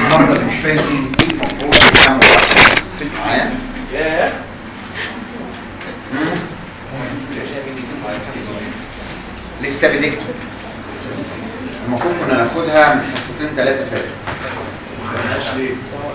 النهارده اللي مش فاهم دي دي المفروض يفهموا بس معايا ياه مم. الاستابيدكتوم المفروض كنا ناخدها من حصتين ثلاثه فاتوا ملهاش ليه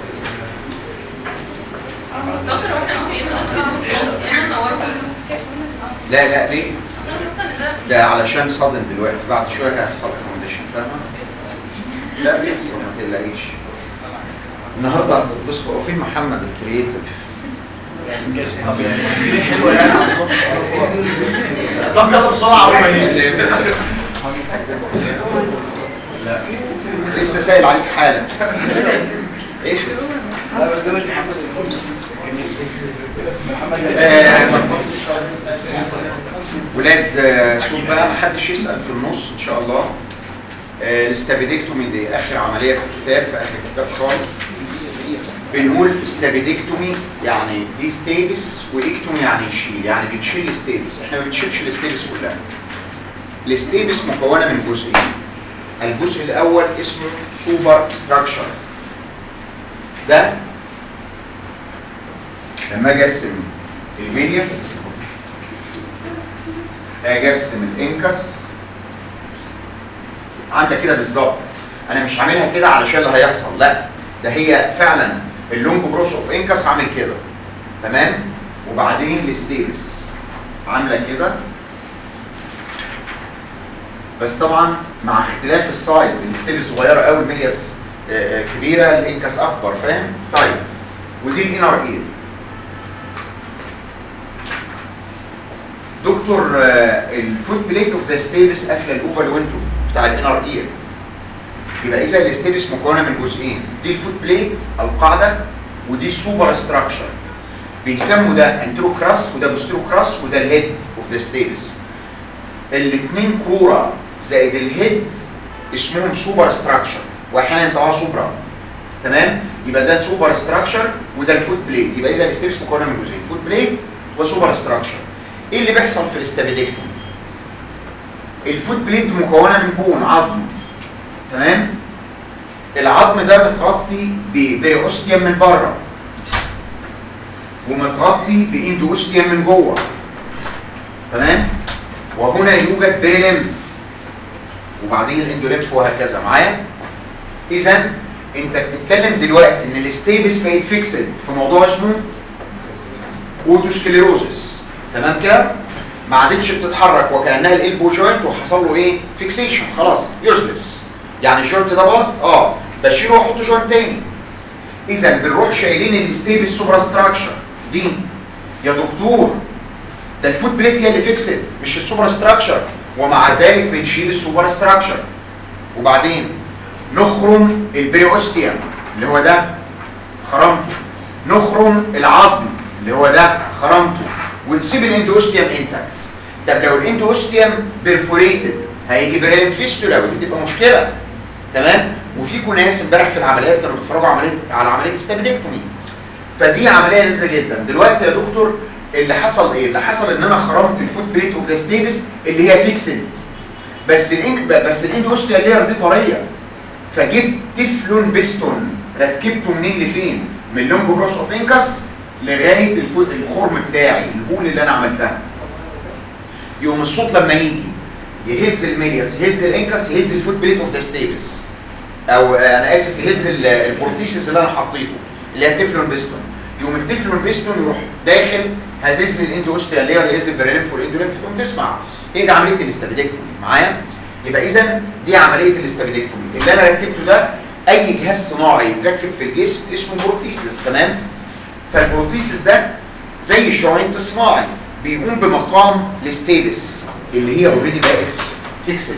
دكتور واحنا ممكن يعني نوركم لا لا ليه ده علشان صادم دلوقتي بعد شويه هيحصل اكوموديشن فاهمه لا بيحصل ما تقلقيش النهارده بص هو فين محمد الكرييتيف طب يعني حلوه يعني على الصبح طب يلا بسرعه قبل ما نيجي لا لسه سائل عليك حالا ايش لا بس ده مش محمد محمد آه، ولاد آه، شوف بقى محدش يسأل في النص ان شاء الله آه، الاستابيدكتومي دي اخر عملية في الكتاب في اخر الكتاب خالص بنقول استابيدكتومي يعني دي ستيبس واكتومي يعني يشيل يعني بتشيل ستيبس احنا ما بنشيلش الستيبس كلها الستيبس مكونة من جزئين الجزء الاول اسمه سوبر ستراكشر ده لما اجي ارسم الميدياس اجي ارسم الانكس عندك كده بالظبط انا مش عاملها كده علشان اللي هيحصل لا ده هي فعلا اللونج بروس اوف انكس عامل كده تمام وبعدين الستيبس عامله كده بس طبعا مع اختلاف السايز الستيبس صغيره قوي الميدياس آه، آه، كبيره الانكس اكبر فاهم طيب ودي الانر اير دكتور آه، الفوت بليت اوف ذا ستيبس قافله الاوفال ويندو بتاع الانر اير يبقى اذا الستيبس مكونه من جزئين دي الفوت بليت القاعده ودي السوبر ستراكشر بيسموا ده انترو كراس وده بوسترو كراس وده الهيد اوف ذا ستيبس الاثنين كوره زائد الهيد اسمهم سوبر ستراكشر واحيانا ينطقوها سوبرا تمام يبقى ده سوبر ستراكشر وده الفوت بليت يبقى اذا الستيبس مكونه من جزئين فوت بليت وسوبر ستراكشر ايه اللي بيحصل في الاستابيدكتوم الفوت بليت مكونه من بون عظم تمام العظم ده متغطي ببريوستيوم من بره ومتغطي باندوستيوم من جوه تمام وهنا يوجد بريلم وبعدين الاندوليمف وهكذا معايا اذا انت بتتكلم دلوقتي ان الستيبس بقت فيكسد في موضوع اسمه اوتوسكليروزس تمام كده ما عادتش بتتحرك وكانها الالبو جوينت وحصل له ايه فيكسيشن خلاص يوزلس يعني الجوينت ده باظ اه بشيله واحط جوينت تاني اذا بنروح شايلين الستيبس سوبرا ستراكشر دي يا دكتور ده الفوت بليت هي اللي فيكسد مش السوبر ستراكشر ومع ذلك بنشيل السوبر ستراكشر وبعدين نخرم البريوستيوم اللي هو ده خرمته نخرم العظم اللي هو ده خرمته ونسيب الاندوستيوم انتاكت طب لو الاندوستيوم بيرفوريتد هيجي بريلم فيستولا ودي تبقى مشكله تمام وفيكم ناس امبارح في العمليات كانوا بيتفرجوا عمليه على عمليه استابيدكتومي فدي عمليه لذيذه جدا دلوقتي يا دكتور اللي حصل ايه اللي حصل ان انا خرمت الفوت بليت اوف ذا ستيبس اللي هي فيكسد بس الانك بس الاندوستيال لير دي طريه فجبت تفلون بيستون ركبته منين لفين من لونج بروس اوف انكس لغايه الفوت الخرم بتاعي الهول اللي انا عملتها يقوم الصوت لما يجي يهز الميلياس يهز الانكس يهز الفوت بليت اوف ذا ستيبس او آه، انا اسف يهز ال- البورتيسيس اللي انا حطيته اللي هي التفلون بيستون يقوم التفلون بيستون يروح داخل هزز لي الاندوستيال لير يهز البريليمف والاندوليمف تقوم تسمع ايه ده عمليه الاستابيدكتومي معايا يبقى اذا دي عمليه الاستابيدكتومي اللي انا ركبته ده اي جهاز صناعي يتركب في الجسم اسمه بروثيسيس تمام فالبروثيسيس ده زي الجوينت الصناعي بيقوم بمقام الستيبس اللي هي اوريدي بقت فيكسد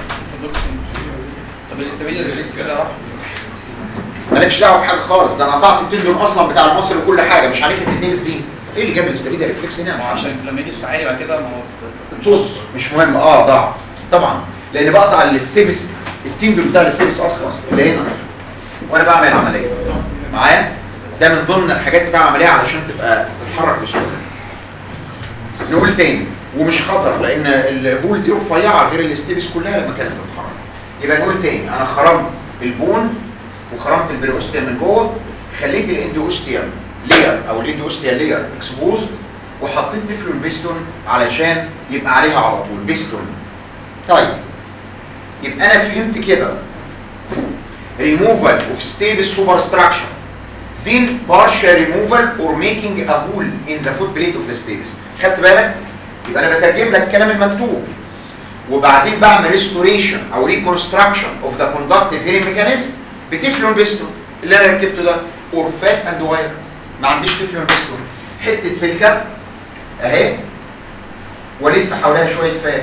طب الاستابيليا ريفلكس كده راح مالكش دعوه بحاجه خالص ده انا قطعت التندون اصلا بتاع المصل وكل حاجه مش عليك التدنيس دي ايه اللي جاب الاستابيليا ريفلكس هنا ما هو عشان لما يجي صوت عالي بعد كده ما هو طز مش مهم اه ضاع طبعا لان بقطع الستيبس التندون بتاع الستيبس اصلا اللي هنا وانا بعمل العمليه معايا ده من ضمن الحاجات بتاع العمليه علشان تبقى تتحرك بسهوله نقول تاني ومش خطر لان الهول دي رفيعه غير الستيبس كلها لما كانت بتتحرك يبقى نقول تاني انا خرمت البون وخرمت البريوستيوم من جوه خليت الاندوستيوم لير او الاندوستيوم لير اكسبوزد وحطيت تفلون بيستون علشان يبقى عليها على طول بيستون طيب يبقى انا فهمت كده removal of stable superstructure then partial removal or making a hole in the footplate of the stapes خدت بالك يبقى انا بترجم لك الكلام المكتوب وبعدين بعمل restoration او reconstruction of the conductive hearing mechanism بتفلون بيستون اللي انا ركبته ده or fat and wire ما عنديش تفلون بيستون حته سلكه اهي والف حواليها شويه فات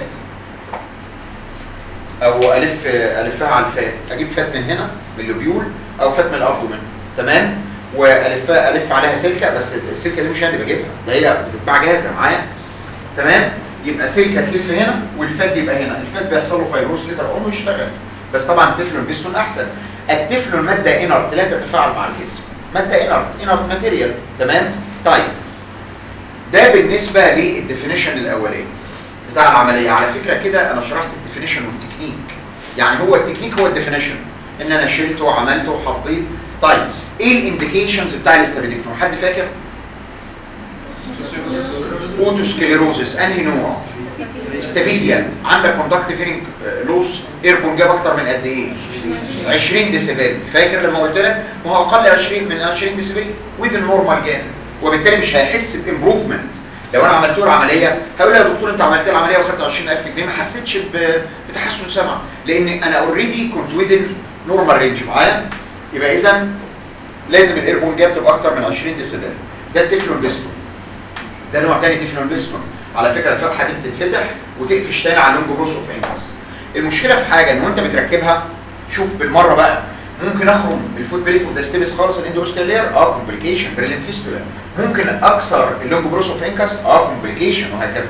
او الف الفها على الفات اجيب فات من هنا من اللوبيول او فات من الابدومن تمام والفها الف عليها سلكه بس السلكه دي مش انا اللي بجيبها ده هي بتتباع جاهزه معايا تمام يبقى سلكه تلف هنا والفات يبقى هنا الفات بيحصل له فيروس لتر اون ويشتغل بس طبعا التفلون بيستون احسن التفلون ماده انرت لا تتفاعل مع الجسم ماده انرت انرت ماتيريال تمام طيب ده بالنسبه للديفينيشن الاولاني بتاع العمليه على فكره كده انا شرحت الديفينيشن والتكنيك يعني هو التكنيك هو الديفينيشن ان انا شلته وعملته وحطيت طيب ايه الانديكيشنز بتاع الاستابيليتور حد فاكر اوتوسكليروزس انهي نوع استابيديا عندك كوندكتيف هيرنج لوس ايربون جاب اكتر من قد ايه 20 ديسيبل فاكر لما قلت لك ما هو اقل 20 من 20 ديسيبل وذ النورمال جاب وبالتالي مش هيحس بامبروفمنت لو انا عملت له العمليه هقول له يا دكتور انت عملت لي العمليه وخدت 20000 جنيه ما حسيتش ب- بتحسن سمع لان انا اوريدي كنت ويذن نورمال رينج معايا يبقى اذا لازم الايربون جاب تبقى اكتر من 20 ديسيبل ده التفلون بيستون ده نوع تاني تفلون بيستون على فكره الفتحه دي بتتفتح وتقفش تاني على اللونج بروس اوف انكس المشكله في حاجه ان وانت بتركبها شوف بالمره بقى ممكن اخرم الفوت بريك اوف ذا ستيبس خالص الاندوستيال لير اه كومبليكيشن بريلين فيستولا ممكن اكسر اللونج بروس اوف انكس اه كومبليكيشن وهكذا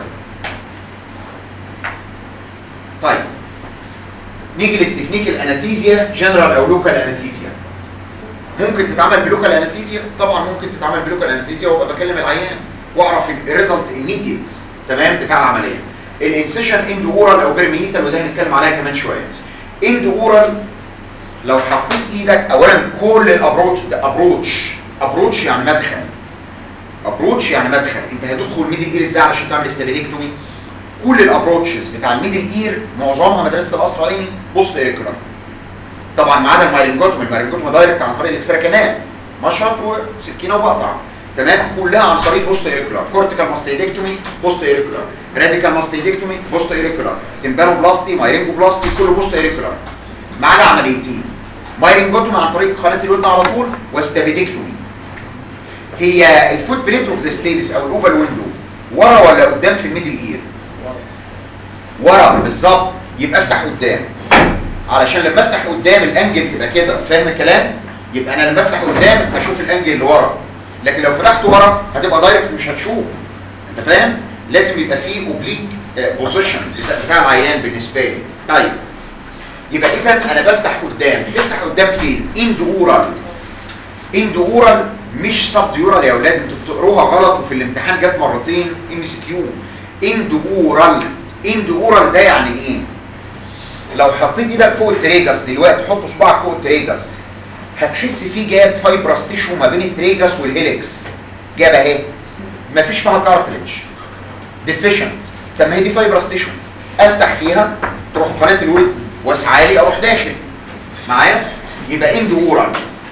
طيب نيجي للتكنيك الانستيزيا جنرال او لوكال انستيزيا ممكن تتعمل بلوكال انستيزيا طبعا ممكن تتعمل بلوكال انستيزيا وابقى بكلم العيان واعرف الريزلت immediate تمام بتاع العمليه الانسيشن اند اورال او بيرميتال وده هنتكلم عليها كمان شويه اند اورال لو حطيت ايدك اولا كل الابروتش ده ابروتش ابروتش يعني مدخل ابروتش يعني مدخل انت هتدخل ميدل اير ازاي علشان تعمل استابيليكتومي كل الابروتشز بتاع الميدل اير معظمها مدرسه القصر عيني بوست ايريكولار طبعا ما عدا المايرنجوتوم المايرنجوتوم دايركت عن طريق الاكسترا كانال مشط وسكينه وبقطع تمام كلها عن طريق بوست ايريكولار كورتيكال ماستيدكتومي بوست ايريكولار راديكال ماستيدكتومي بوست ايريكولار تمبانوبلاستي مايرنجوبلاستي كله بوست ايريكولار ما عدا عمليتين مايرنجوتوم عن طريق قناه الودن على طول واستابيدكتومي هي الفوت بليت اوف ذا ستيبس او الاوفال ويندو ورا ولا قدام في الميدل اير ورا بالظبط يبقى افتح قدام علشان لما افتح قدام الانجل تبقى كده فاهم الكلام يبقى انا لما افتح قدام هشوف الانجل اللي ورا لكن لو فتحت ورا هتبقى دايركت مش هتشوف انت فاهم لازم يبقى فيه اوبليك بوزيشن بتاع العيان بالنسبه لي طيب يبقى اذا انا بفتح قدام تفتح قدام فين اند اورال اند اورال مش سب ديورال يا اولاد انتوا بتقروها غلط وفي الامتحان جت مرتين ام سي كيو اند اورال اند اورال ده يعني ايه لو حطيت ايدك فوق التريجس دلوقتي حط صباعك فوق التريجس هتحس في جاب فايبرس تيشو ما بين التريجس والهيلكس جاب اهي مفيش فيها كارتلج ديفيشنت طب ما هي دي فايبرس تيشو افتح فيها تروح قناه الود واسعى لي اروح داخل معايا يبقى اند اورال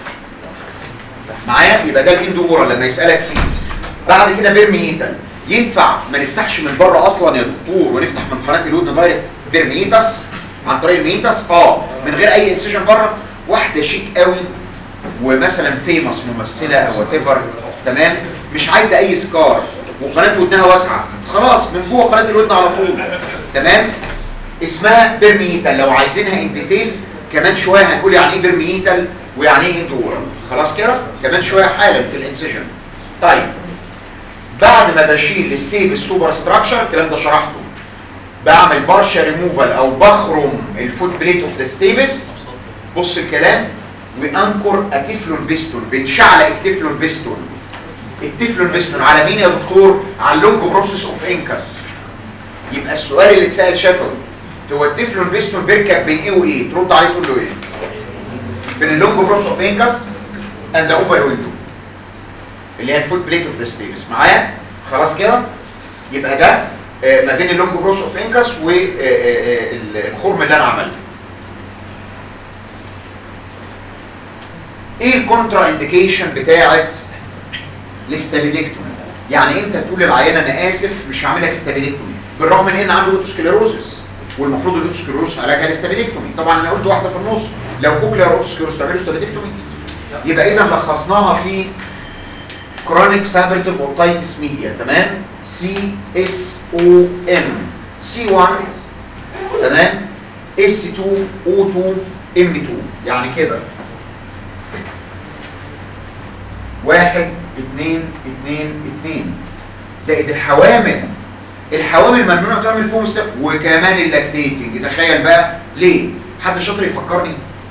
معايا يبقى ده الاند اورال لما يسالك فيه بعد كده بيرميتال ينفع ما نفتحش من بره اصلا يا دكتور ونفتح من قناه الودن دايركت بيرميتاس عن طريق الميتاس اه من غير اي انسيجن بره واحده شيك قوي ومثلا فيمس ممثله او وات ايفر تمام مش عايزه اي سكار وقناه ودنها واسعه خلاص من جوه قناه الودن على طول تمام اسمها بيرميتال لو عايزينها ان ديتيلز كمان شويه هنقول يعني ايه بيرميتال ويعني ايه اندورال خلاص كده كمان شويه حالا في الانسيجن طيب بعد ما بشيل الستيب السوبر ستراكشر الكلام ده شرحته بعمل بارشا ريموفال او بخرم الفوت بليت اوف ذا ستيبس بص الكلام وانكر اتفلون بيستون بنشعلق التفلون بيستون التفلون بيستون على مين يا دكتور على اللونج بروسيس اوف انكس يبقى السؤال اللي اتسال شفوي هو التفلون بيستون بيركب بين ايه وايه ترد عليه تقول له ايه بين اللونج بروس اوف انكس اند اوفر ويندو اللي هي الفوت بليت اوف ذا ستيرس معايا خلاص كده يبقى ده آه، ما بين اللونج بروس اوف انكس والخرم اللي انا عملته ايه الكونترا انديكيشن بتاعت الاستابيدكتومي يعني انت تقول للعيان انا اسف مش هعمل لك استابيدكتومي بالرغم من ان عنده اوتوسكليروزس والمفروض الاوتوسكليروز علاجها الاستابيدكتومي طبعا انا قلت واحده في النص لو كوكلير اوتوسكليروز تعملوا استابيدكتومي يبقى اذا لخصناها في كرونيك سابرتيف اوتايتس ميديا تمام سي اس او ام سي 1 تمام اس 2 او 2 ام 2 يعني كده واحد اتنين اتنين اتنين زائد الحوامل الحوامل ممنوع تعمل فيهم است... وكمان اللاكتيتنج تخيل بقى ليه حد شاطر يفكرني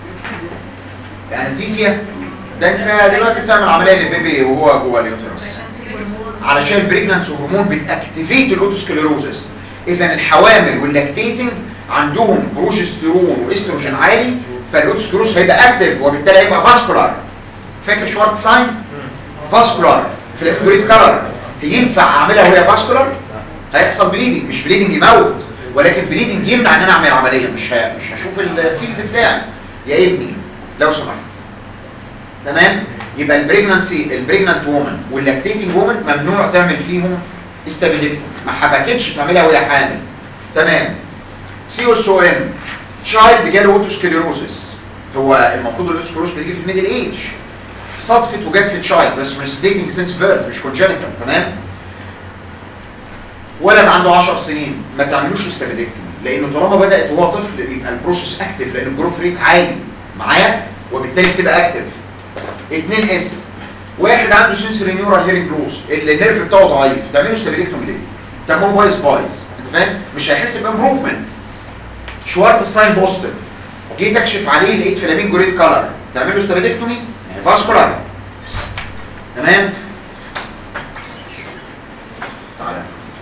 انستيزيا ده انت دلوقتي بتعمل عمليه للبيبي وهو جوه اليوترس علشان البريجنانس هرمون بتاكتيفيت الاوتوسكليروزس اذا الحوامل واللاكتيتنج عندهم بروجستيرون واستروجين عالي فالاوتوسكليروز هيبقى اكتف وبالتالي هيبقى فاسكولار فاكر شوارت ساين فاسكولار في الافجوريت كلر ينفع اعملها وهي فاسكولار هيحصل بليدنج مش بليدنج يموت ولكن بليدنج يمنع ان انا اعمل عمليه مش ه... مش هشوف الفيز بتاعي يا ابني لو سمحت تمام يبقى البريجنانسي البريجنانت وومن واللاكتيتنج وومن ممنوع تعمل فيهم استابيليتي ما حبكتش تعملها وهي حامل تمام سي او اس او ام تشايلد جاله اوتوسكليروزس هو المفروض الاوتوسكليروز بيجي في الميدل ايج صدفت وجت في تشايلد بس مش ديتنج سينس بيرث مش كونجنتال تمام ولد عنده 10 سنين ما تعملوش استابيليتي لانه طالما بدات وهو طفل يبقى البروسيس اكتف لان الجروث ريت عالي معايا وبالتالي بتبقى اكتف 2 اس واحد عنده سنسوري نيورال هيرنج لوس النيرف بتاعه ضعيف تعملوا استابيليتي ليه ده هو بايظ بايظ انت فاهم مش هيحس بامبروفمنت شوارت الساين بوزيتيف جيت اكشف عليه لقيت فلامينجو ريد كلر تعملوا استابيليكتومي يعني فاسكولار تمام تعالى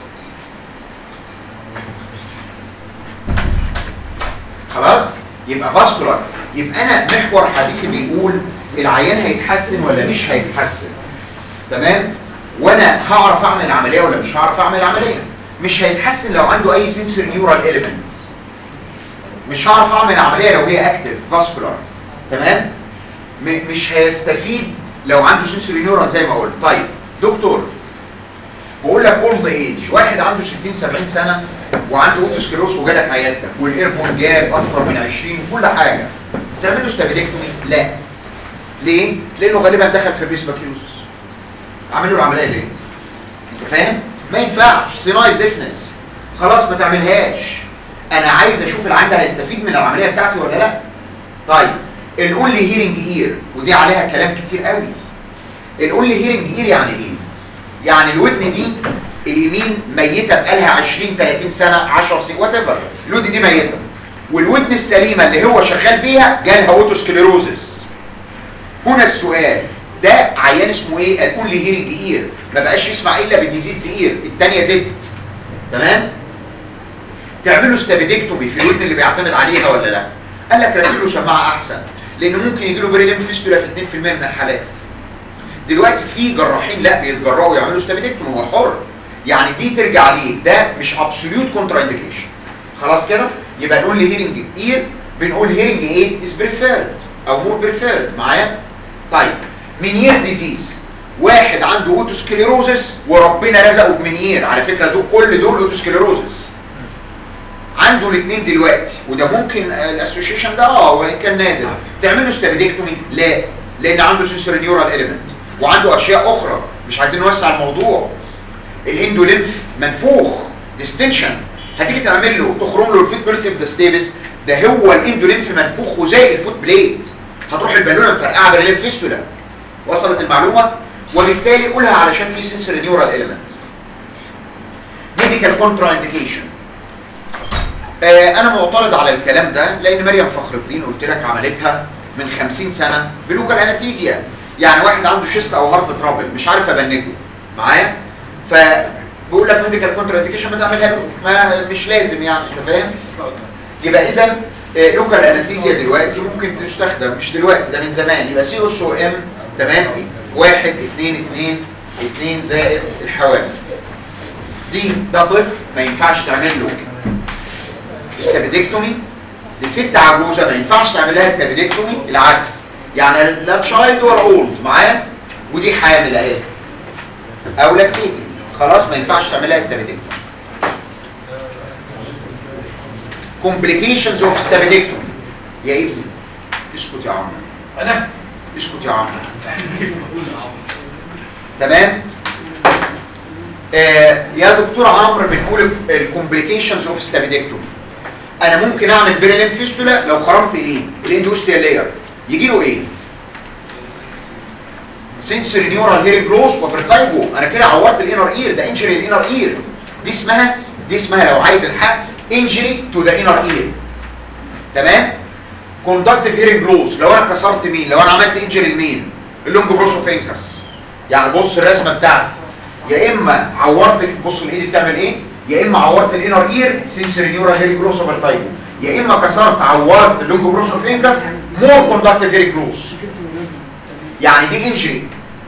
خلاص يبقى فاسكولار يبقى انا محور حديثي بيقول العيان هيتحسن ولا مش هيتحسن تمام وانا هعرف اعمل العمليه ولا مش هعرف اعمل العمليه مش هيتحسن لو عنده اي سنسور نيورال اليمنت مش هعرف اعمل عمليه لو هي اكتف فاسكولار تمام م- مش هيستفيد لو عنده سنسوري نيورال زي ما قلت طيب دكتور بقول لك اولد ايج واحد عنده 60 70 سنه وعنده اوتوسكليروس وجالك عيادتك والايربون جاب اكتر من 20 كل حاجه تعمل له ستابيليكتومي لا ليه لانه غالبا دخل في الريسباكيوزس اعمل له العمليه ليه انت فاهم ما ينفعش سينايد ديفنس خلاص ما تعملهاش انا عايز اشوف العيان ده هيستفيد من العمليه بتاعتي ولا لا طيب الاونلي هيرنج اير ودي عليها كلام كتير قوي الاونلي هيرنج اير يعني ايه يعني الودن دي اليمين ميته بقالها 20 30 سنه 10 سنين وات ايفر الودن دي ميته والودن السليمه اللي هو شغال بيها جالها اوتوسكليروزس هنا السؤال ده عيان اسمه ايه الاونلي هيرنج اير ما بقاش يسمع الا بالديزيز اير الثانيه ديد تمام تعملوا ستابيدكتومي في الودن اللي بيعتمد عليها ولا لا قال لك ركب له سماعه احسن لان ممكن يجي له بريليم فيستولا في 2% من الحالات دلوقتي في جراحين لا بيتجرأوا يعملوا ستابيدكتومي هو حر يعني دي ترجع ليه ده مش ابسوليوت كونترا انديكيشن خلاص كده يبقى نقول لي هيرنج اير بنقول هيرنج ايه از بريفيرد او مور بريفيرد معايا طيب منير ديزيز واحد عنده اوتوسكليروزس وربنا رزقه بمنير على فكره دول كل دول اوتوسكليروزس عنده الاثنين دلوقتي وده ممكن الاسوشيشن ده اه وان كان نادر تعمل له ستابيدكتومي لا لان عنده سنسوري نيورال اليمنت وعنده اشياء اخرى مش عايزين نوسع الموضوع الاندوليمف منفوخ ديستنشن هتيجي تعمل له تخرم له الفيت بيرتيف داستيبس ده هو الاندوليمف منفوخ وزي الفوت بليد هتروح البالونه مفرقعه بريليف فيستولا وصلت المعلومه وبالتالي قولها علشان في سنسوري نيورال اليمنت ميديكال كونترا انديكيشن آه انا معترض على الكلام ده لان مريم فخر الدين قلت لك عملتها من 50 سنه بلوكال انستيزيا يعني واحد عنده شيست او هارت ترابل مش عارف ابنجه معايا فبقول لك ميديكال كونترا انديكيشن ما تعملها له ما مش لازم يعني انت فاهم يبقى اذا لوكال انستيزيا دلوقتي ممكن تستخدم مش دلوقتي ده من زمان يبقى سي اس او ام تمام واحد اتنين اتنين اتنين زائد الحوامل دي ده طفل ما ينفعش تعمل له استابيدكتومي دي ست عجوزه ما ينفعش تعمل لها استابيدكتومي العكس يعني لا تشايلد ولا اولد معايا ودي حامل اهي او لاكتيتي خلاص ما ينفعش تعمل لها استابيدكتومي complications of staphylococcus يا ابني اسكت يا عمرو انا اسكت يا عمرو تمام آه يا دكتور عمرو بنقول الكومبليكيشنز اوف ستابيدكتومي انا ممكن اعمل بيريلين فيستولا لو خرمت ايه الاندوستيال لاير يجي له ايه سنسوري نيورال هيرنج لوس وفرتايبو انا كده عورت الانر اير ده انجري الانر اير دي اسمها دي اسمها لو عايز الحق انجري تو ذا انر اير تمام كوندكتيف هيرنج لوس لو انا كسرت مين لو انا عملت انجري لمين اللونج بروسوفينكس يعني بص الرسمه بتاعتي يا اما عورت بص الايد بتعمل ايه يا اما عورت الانر اير سنسوري نيورال هيرنج لوس وفرتايبو يا اما كسرت عورت اللونج بروسوفينكس مور كوندكتيف هيرنج لوس يعني دي انجري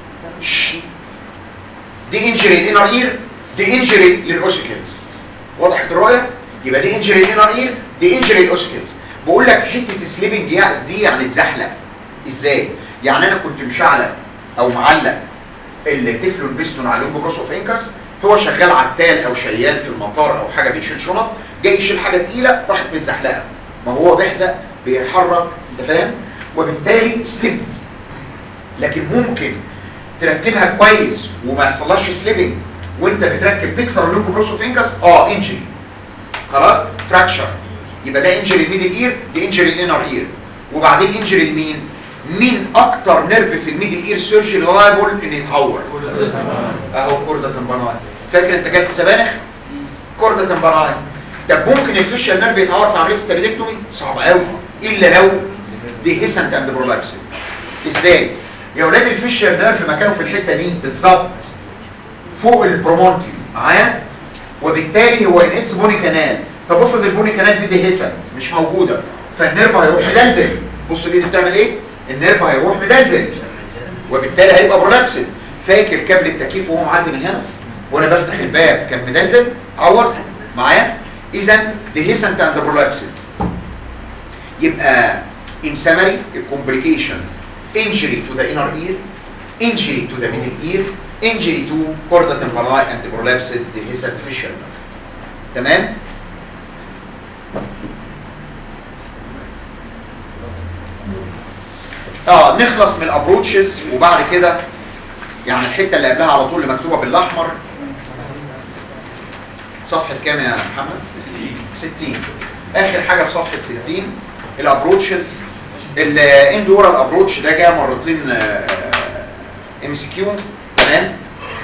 دي انجري الانر اير دي انجري للاوسيكلز وضحت الرؤيه يبقى دي انجري الانر اير دي انجري للاوسيكلز بقول لك حته سليبنج دي يعني اتزحلق ازاي يعني انا كنت مشعلق او معلق التفلون بيستون على لونج بروس اوف انكس هو شغال عتال او شيال في المطار او حاجه بيشيل شنط جاي يشيل حاجه تقيله راحت متزحلقه ما هو بيحزق بيحرك انت فاهم وبالتالي سليبت لكن ممكن تركبها كويس وما يحصلهاش سليبنج وانت بتركب تكسر اللوكو بروسو فينكس اه انجري خلاص فراكشر يبقى ده انجري الميدل اير دي انجري الانر اير وبعدين انجري لمين مين اكتر نيرف في الميدل اير سيرجي لايبل ان يتعور اهو كوردا تمباناي فاكر انت جالك سبانخ كوردا تمباناي طب ممكن الفيشال نيرف يتعور في عمليه ستابيليكتومي صعب قوي الا لو دي هيسنت اند برولابسن ازاي يا ولاد الفيشر نيرف مكانه في الحته دي بالظبط فوق البرومونتيوم معايا وبالتالي هو انتس بوني كانال طب افرض البوني كانال دي ديهيسنت مش موجوده فالنيرف هيروح مدلدل بص الايد بتعمل ايه النيرف هيروح مدلدل وبالتالي هيبقى برولابسد فاكر كابل التكييف وهو معدي من هنا وانا بفتح الباب كان مدلدل عور معايا اذا ديهيسنت اند برولابسد يبقى in summary a complication injury to the inner ear injury to the middle ear injury to chorda tympani and prolapsed dehiscent fissure تمام اه نخلص من الابروتشز وبعد كده يعني الحته اللي قبلها على طول اللي مكتوبه بالاحمر صفحه كام يا محمد 60 60 اخر حاجه في صفحه 60 الابروتشز الاندورال ابروتش ده جاء مرتين ام سي كيو تمام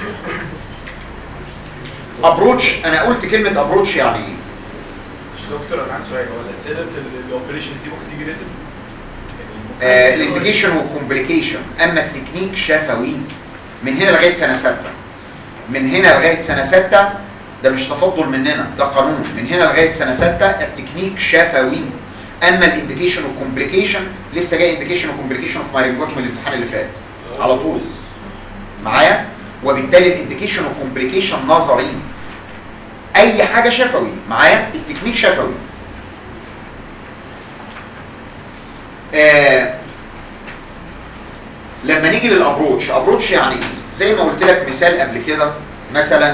ابروتش انا قلت كلمه ابروتش يعني ايه دكتور انا عندي سؤال هو الاسئله الاوبريشنز دي ممكن تيجي ريتم الانديكيشن والكومبليكيشن اما التكنيك شفوي من هنا لغايه سنه سته من هنا لغايه سنه سته ده مش تفضل مننا ده قانون من هنا لغايه سنه سته التكنيك شفوي اما الانديكيشن والكومبليكيشن لسه جاي انديكيشن وكومبليكيشن في مارينجوت من الامتحان اللي فات على طول معايا وبالتالي الانديكيشن والكومبليكيشن نظري اي حاجه شفوي معايا التكنيك شفوي آه لما نيجي للابروتش ابروتش يعني ايه زي ما قلت لك مثال قبل كده مثلا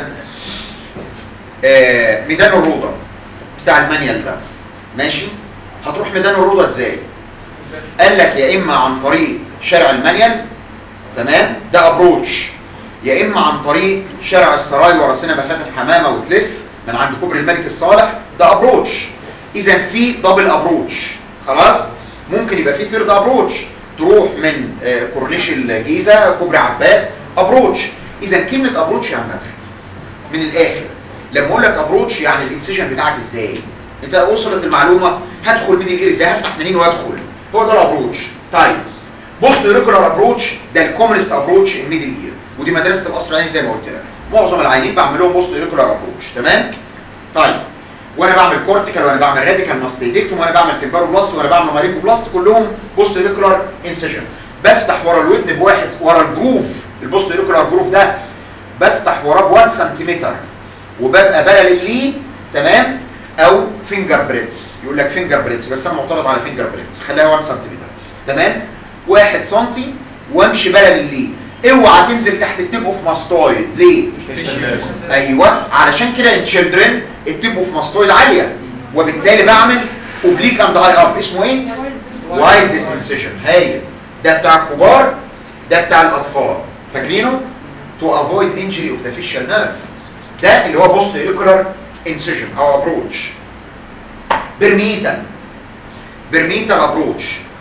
آه ميدان الروضه بتاع المانيال ده ماشي هتروح ميدان الروضه ازاي قال لك يا اما عن طريق شارع المانيال تمام ده ابروتش يا اما عن طريق شارع السراي ورا سينما فاتن حمامه وتلف من عند كوبري الملك الصالح ده ابروتش اذا في دبل ابروتش خلاص ممكن يبقى في ثيرد ابروتش تروح من آه، كورنيش الجيزه كوبري عباس ابروتش اذا كلمه ابروتش يعني مدخل من الاخر لما اقول لك ابروتش يعني الانسيشن بتاعك ازاي انت وصلت المعلومه هدخل من الاير ازاي هفتح منين وادخل هو ده الابروتش طيب بص ريكولار ابروتش ده الكومنست ابروتش الميدل اير ودي مدرسه القصر العيني زي ما قلت لك معظم العيانين بعمل لهم بص ريكولار ابروتش تمام طيب وانا بعمل كورتيكال وانا بعمل راديكال ماستيديكتوم وانا بعمل تمباروبلاست وانا بعمل ماريكوبلاست كلهم بوست ايريكولار انسيجن بفتح ورا الودن بواحد ورا الجروف البوست ايريكولار جروف ده بفتح وراه ب 1 سنتيمتر وببقى بلل ليه تمام او فينجر بريدز يقول لك فينجر بريدز بس انا معترض على فينجر بريدز خليها 1 سنتيمتر تمام 1 سنتي وامشي بلل ليه اوعى تنزل تحت التيب اوف ماستويد ليه ايوه علشان كده التشيلدرن التيب اوف ماستويد عاليه وبالتالي بعمل اوبليك اند هاي اب اسمه ايه وايد ديستنسيشن هايل ده بتاع الكبار ده بتاع الاطفال فاكرينه تو افويد انجري اوف ذا فيشال نيرف ده اللي هو بوست ايريكولار انسيجن او ابروتش برميتال برميتال ابروتش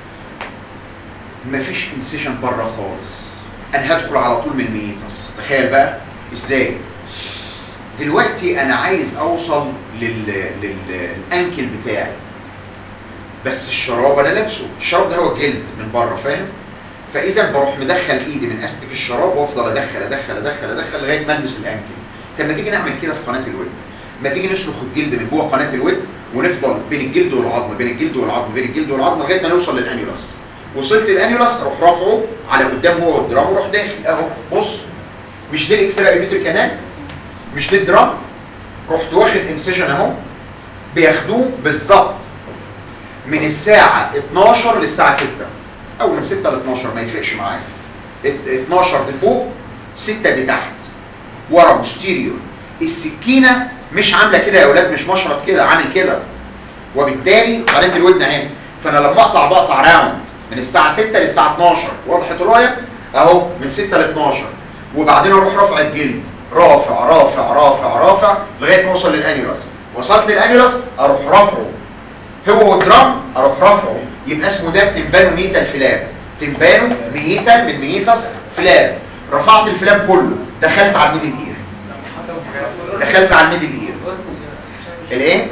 مفيش انسيجن بره خالص انا هدخل على طول من الميتس تخيل بقى ازاي دلوقتي انا عايز اوصل لل... للانكل بتاعي بس الشراب انا لابسه الشراب ده هو جلد من بره فاهم فاذا بروح مدخل ايدي من استك الشراب وافضل ادخل ادخل ادخل ادخل لغايه ما البس الانكل طب ما تيجي نعمل كده في قناه الودن ما تيجي نسلخ الجلد من جوه قناه الودن ونفضل بين الجلد والعظم بين الجلد والعظم بين الجلد والعظم لغايه ما نوصل للانيولاس وصلت الانيولاس اروح رافعه على قدام هو والدرام واروح داخل اهو بص مش دي الاكسترا ايبيتر كانال مش دي الدرام رحت واخد انسيجن اهو بياخدوه بالظبط من الساعة 12 للساعة 6 او من 6 ل 12 ما يفرقش معايا ات- 12 دي فوق 6 دي تحت ورا بوستيريور السكينة مش عاملة كده يا ولاد مش مشرط كده عامل كده وبالتالي قناة الودن اهي فانا لما اقطع بقطع راوند من الساعة 6 للساعة 12 وضحت الرؤية اهو من 6 ل 12 وبعدين اروح رافع الجلد رافع رافع رافع رافع لغاية ما اوصل للانيولاس وصلت للانيولاس اروح رافعه هو والدرام اروح رافعه يبقى اسمه ده تمبانو ميتال فلاب تمبانو ميتال من ميتاس فلاب رفعت الفلاب كله دخلت على الميدل اير دخلت على الميدل اير الايه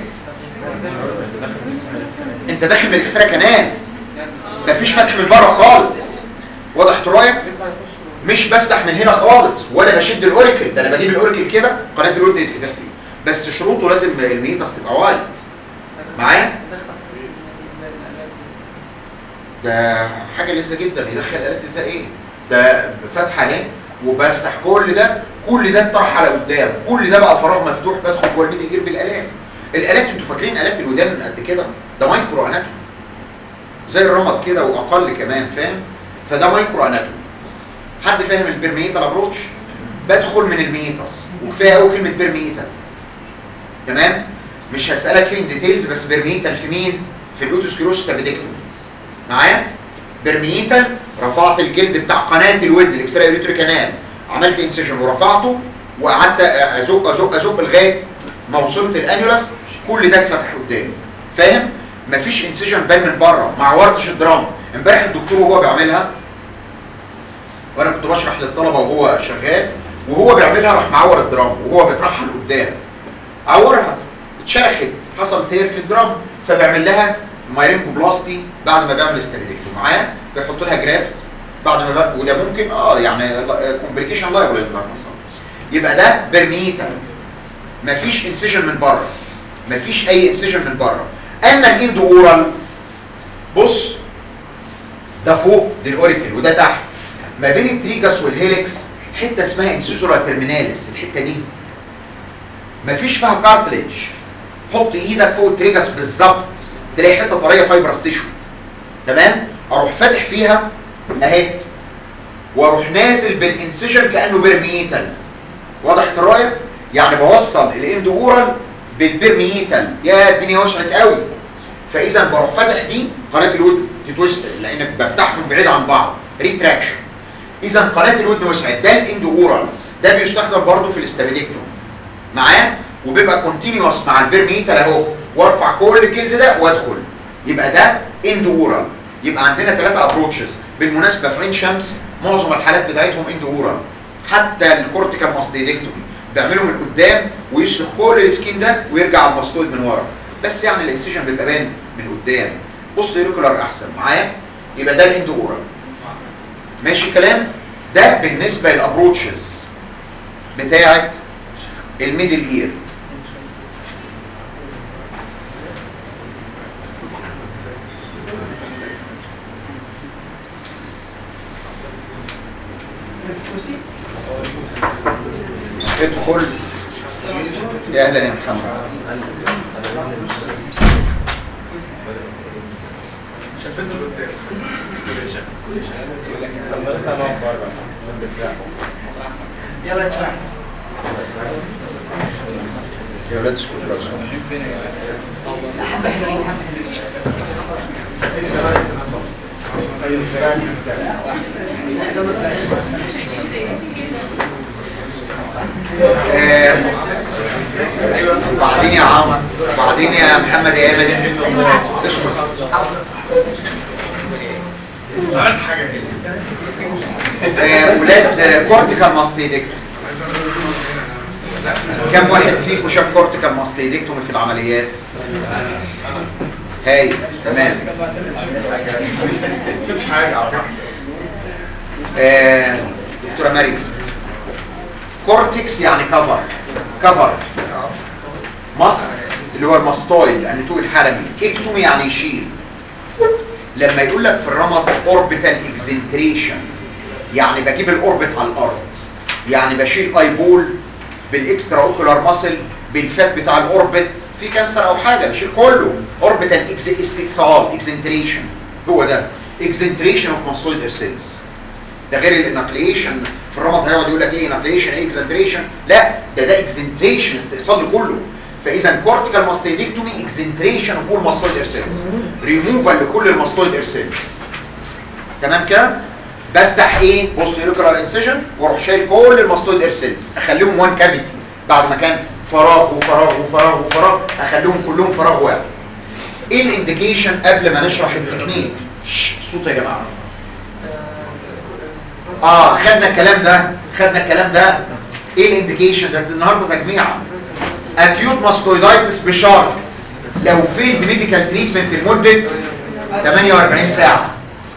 انت داخل من الاكسترا كانال مفيش فتح من بره خالص واضح ترايا مش بفتح من هنا خالص ولا بشد الاوريكل ده انا بجيب الاوريكل كده قناه الودن يتفتح لي بس شروطه لازم الميتاس تبقى وايد معايا ده حاجة لذة جدا يدخل آلات ازاي ايه ده فتحة اهي وبفتح كل ده كل ده اتطرح على قدام كل ده بقى فراغ مفتوح بدخل جوه الميدل اير بالآلات الآلات انتوا فاكرين آلات الودان من قد كده ده مايكرو اناتومي زي الرمد كده واقل كمان فاهم فده مايكرو اناتومي حد فاهم البرميتال ابروتش بدخل من الميتاس وكفايه قوي كلمه برميتال تمام مش هسألك فين ديتيلز بس برميتال في مين في الاوتوسكلوس تابيدكتومي معايا برميتال رفعت الجلد بتاع قناة الود الاكسترا يوريتري كانال عملت انسيشن ورفعته وقعدت ازق ازق ازق لغايه ما وصلت الانيولاس كل ده اتفتح قدامي فاهم مفيش انسيشن بان من بره ما عورتش الدراما امبارح الدكتور وهو بيعملها وانا كنت بشرح للطلبه وهو شغال وهو بيعملها راح معور الدراما وهو بيطرحها لقدام عورها اتشرخت حصل تير في الدراما فبيعمل لها مايرينكوبلاستي بعد ما بيعمل استابيليتو معايا بيحط لها جرافت بعد ما بقى وده ممكن اه يعني كومبليكيشن لايبل للباركنسون يبقى ده برميتال مفيش انسيجن من بره مفيش اي انسيجن من بره اما الاندو اورال بص ده فوق دي الاوريكل وده تحت ما بين التريجاس والهيلكس حته اسمها انسيزورا ترميناليس الحته دي مفيش فيها كارتليج حط ايدك فوق التريجاس بالظبط تلاقي حته طريه فايبرس تيشو تمام اروح فاتح فيها اهي واروح نازل بالانسيجن كانه برميتال وضحت الرايه يعني بوصل الاندو اورال بالبرميتال يا الدنيا وسعت قوي فاذا بروح فاتح دي قناه الود تتوسع لانك بفتحهم بعيد عن بعض ريتراكشن اذا قناه الود وسعت ده الاندو اورال ده بيستخدم برضه في الاستابيليكتوم معاه وبيبقى كونتينيوس مع البرميتال اهو وارفع كل الجلد ده وادخل يبقى ده اندورال يبقى عندنا ثلاثة ابروتشز بالمناسبة في عين شمس معظم الحالات بتاعتهم اندورال حتى الكورتيكال ماستيدكتومي بيعملوا من قدام ويسلخ كل السكين ده ويرجع الماستويد من ورا بس يعني الانسيشن بيبقى باين من قدام بص ريكولار احسن معايا يبقى ده الاندورال ماشي الكلام ده بالنسبة للابروتشز بتاعت الميدل اير ادخل يا اهلا يا محمد يلا اسمع يا ولاد اسكتوا لو سمحتوا. حبة حلوين حبة حلوين آه، بعدين يا عم بعدين يا محمد يا ايمن اسكت آه، ولاد كورتيكال ماستيدكتومي كم واحد فيكم شاف كورتيكال ماستيدكتومي في العمليات هاي تمام شوفش حاجة على فكرة آه، دكتوره مريم كورتكس يعني كفر كفر مص اللي هو الماستويد النتوء الحلمي اكتومي يعني يشيل لما يقول لك في الرمد اوربيتال اكزنتريشن يعني بجيب الاوربت على الارض يعني بشيل ايبول بالاكسترا اوكولار ماسل بالفات بتاع الاوربت في كانسر او حاجه بشيل كله اوربيتال استئصال اكزنتريشن هو ده اكزنتريشن اوف ماستويد سيلز ده غير الانكليشن في الرمض هيقعد يقول لك ايه انكليشن ايه اكزنتريشن لا ده ده اكزنتريشن استئصال كله فاذا كورتيكال ماستيدكتومي اكزنتريشن اوف كل ماستويد اير سيلز ريموفال لكل الماستويد اير سيلز تمام كده بفتح ايه بص يوكرال انسيجن واروح شايل كل الماستويد اير سيلز اخليهم وان كافيتي بعد ما كان فراغ وفراغ وفراغ وفراغ اخليهم كلهم فراغ واحد ايه الانديكيشن قبل ما نشرح التكنيك شش، صوت يا جماعه اه خدنا الكلام ده خدنا الكلام ده ايه الانديكيشن ده النهارده تجميعا اكيوت ماسكويدايتس بشرط لو فيلد ميديكال تريتمنت لمده 48 ساعه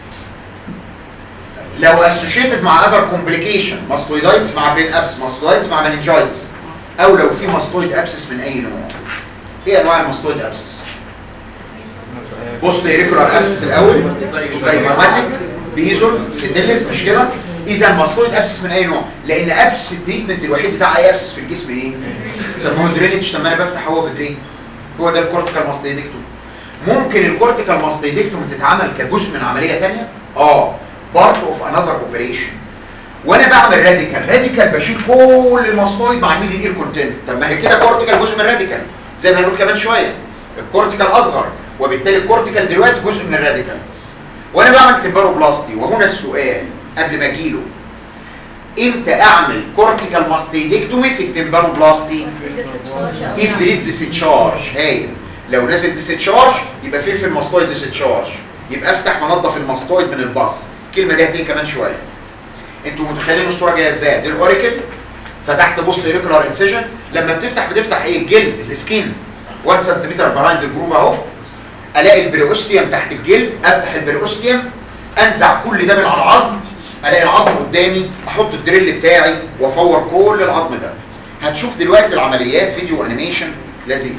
لو اسوشيتد مع اذر كومبليكيشن ماسكويدايتس مع برين ابس ماسكويدايتس مع مننجايتس او لو في ماسكويد ابسس من اي نوع ايه انواع الماسكويد ابسس بوست ريكولار ابسس الاول زيجوماتيك بيزول سيدلس مش كده اذا ماسكويد ابسس من اي نوع لان ابسس التريتمنت الوحيد بتاع اي ابسس في الجسم ايه طب ما هو درينج طب ما انا بفتح هو بدرين هو ده الكورتيكال ماستيدكتوم ممكن الكورتيكال ماستيدكتوم تتعمل كجزء من عمليه ثانيه اه بارت اوف انذر اوبريشن وانا بعمل راديكال راديكال بشيل كل الماستويد مع الميدل اير كونتنت طب ما هي كده كورتيكال جزء من الراديكال زي ما هنقول كمان شويه الكورتيكال اصغر وبالتالي الكورتيكال دلوقتي جزء من الراديكال وانا بعمل تمباروبلاستي وهنا السؤال قبل ما اجيله امتى اعمل كورتيكال ماستيدكتومي في التمباروبلاستي if there is discharge هايل لو نازل ديسيتشارج يبقى في في الماستويد ديسيتشارج يبقى افتح منظف الماستويد من الباص الكلمه دي هتيجي كمان شويه انتوا متخيلين الصوره جايه ازاي دي الاوريكل فتحت بوست ريكولار انسيجن لما بتفتح بتفتح ايه الجلد السكين 1 سنتيمتر بيهايند الجروب اهو الاقي البريوستيوم تحت الجلد افتح البريوستيوم انزع كل ده من على العظم الاقي العظم قدامي احط الدريل بتاعي وافور كل العظم ده هتشوف دلوقتي العمليات فيديو انيميشن لذيذ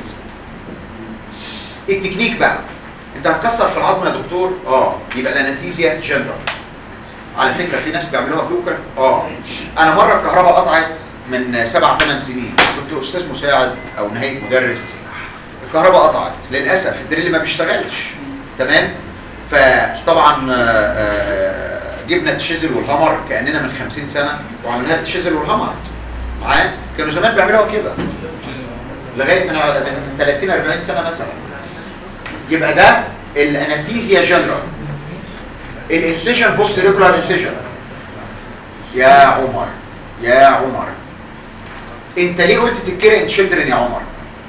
التكنيك بقى انت هتكسر في العظم يا دكتور اه يبقى الانستيزيا جنرال على فكره في ناس بيعملوها بلوكر اه انا مره الكهرباء قطعت من سبع ثمان سنين كنت استاذ مساعد او نهايه مدرس الكهرباء قطعت للاسف الدريل ما بيشتغلش تمام فطبعا آه، آه، جبنا التشيزل والهامر كاننا من 50 سنه وعملناها التشيزل والهامر معايا كانوا زمان بيعملوها كده لغايه من من 30 40 سنه مثلا يبقى ده الانستيزيا جنرال الانسيشن بوست ريجولار انسيشن يا عمر يا عمر انت ليه قلت تتكرر تشيلدرن يا عمر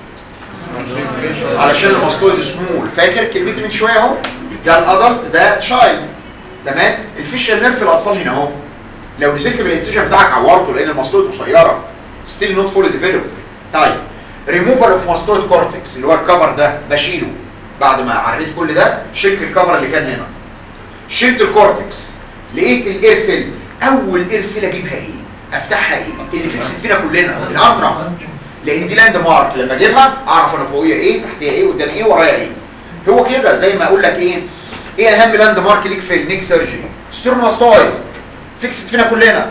علشان المسطول سمول فاكر كلمتي من شويه اهو ده الادلت ده تشايلد تمام الفيشال نيرف في الاطفال هنا اهو لو نزلت بالانسيشن بتاعك عورته لان المسطول قصيره ستيل نوت فولي ديفلوبد طيب ريموفال اوف ماستويد كورتكس اللي هو الكفر ده بشيله بعد ما عريت كل ده شلت الكفر اللي كان هنا شلت الكورتكس لقيت الاير سيل اول اير سيل اجيبها ايه افتحها ايه اللي فيكسد فينا كلنا الانترا لان دي لاند مارك لما اجيبها اعرف انا فوقيها ايه تحتيها ايه قدام ايه ورايا ايه هو كده زي ما اقول لك ايه ايه اهم لاند مارك ليك في النيك سيرجري ستيرنوستويد فيكسد فينا كلنا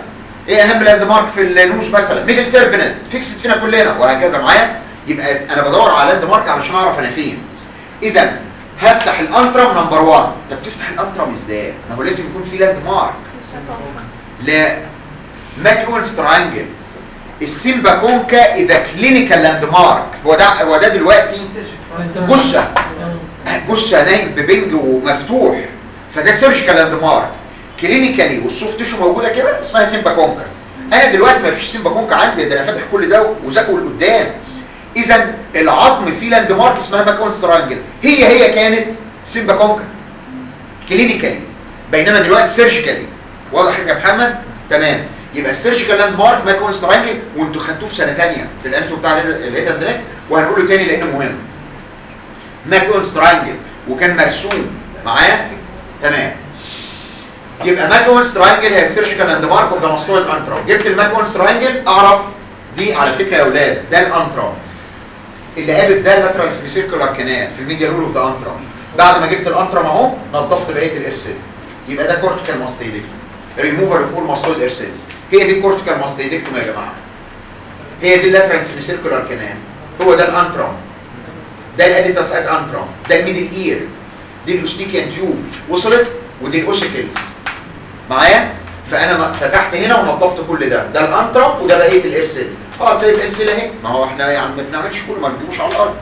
ايه اهم لاند مارك في النوز مثلا ميدل تيربنت فيكسد فينا كلنا وهكذا معايا يبقى انا بدور على لاند مارك علشان اعرف انا فين اذا هفتح الانترم نمبر 1 طب تفتح الانترم ازاي ما هو لازم يكون في لاند مارك لا ماكيونز ترانجل السيمبا كونكا اذا كلينيكال لاند مارك هو ده هو ده دلوقتي جثه جثه نايم ببنج ومفتوح فده سيرجيكال لاند مارك كلينيكالي والسوفت تيشو موجوده كده اسمها سيمبا كونكا انا دلوقتي ما فيش سيمبا كونكا عندي ده انا فاتح كل ده وزقه لقدام اذا العظم فيه لاند مارك اسمها ماكونز ترانجل هي هي كانت سيمبا كونكا كلينيكالي بينما دلوقتي سيرجيكالي واضح يا محمد تمام يبقى السيرجيكال لاند مارك ماكونز ترانجل وانتوا خدتوه في سنه ثانيه في الانتو بتاع الهيدا دريك وهنقوله تاني لانه مهم ماكونز ترانجل وكان مرسوم معايا تمام يبقى ماكونز ترانجل هي السيرجيكال لاند مارك اوف ذا ماستويد انترا جبت الماكونز ترانجل اعرف دي على فكره يا اولاد ده الانترا اللي قابل ده اللاترال سيركولار كانال في الميديا رول اوف ذا انترا بعد ما جبت الانترا اهو نظفت بقيه الارسل يبقى ده كورتيكال ماستويدكتوم ريموفر اوف اول ماستويد ارسلز هي دي الكورتيكال ماستويدكتوم يا جماعه هي دي اللاترال سيركولار كانال هو ده الانترا ده الاديتاس اد انترا ده الميدل اير دي الاوستيكيان تيوب وصلت ودي الاوسيكلز معايا فانا م- فتحت هنا ونظفت كل ده ده الانترا وده بقيه الارسل اه زي الارسل اهي ما هو احنا يعني ما بنعملش كله ما بنجيبوش على الارض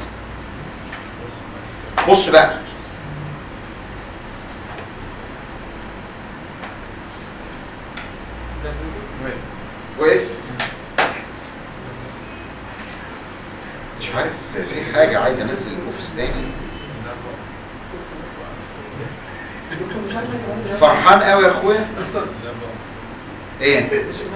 بص بقى وقف مش عارف في حاجه عايز انزل الكوفستاني فرحان قوي يا اخويا ايه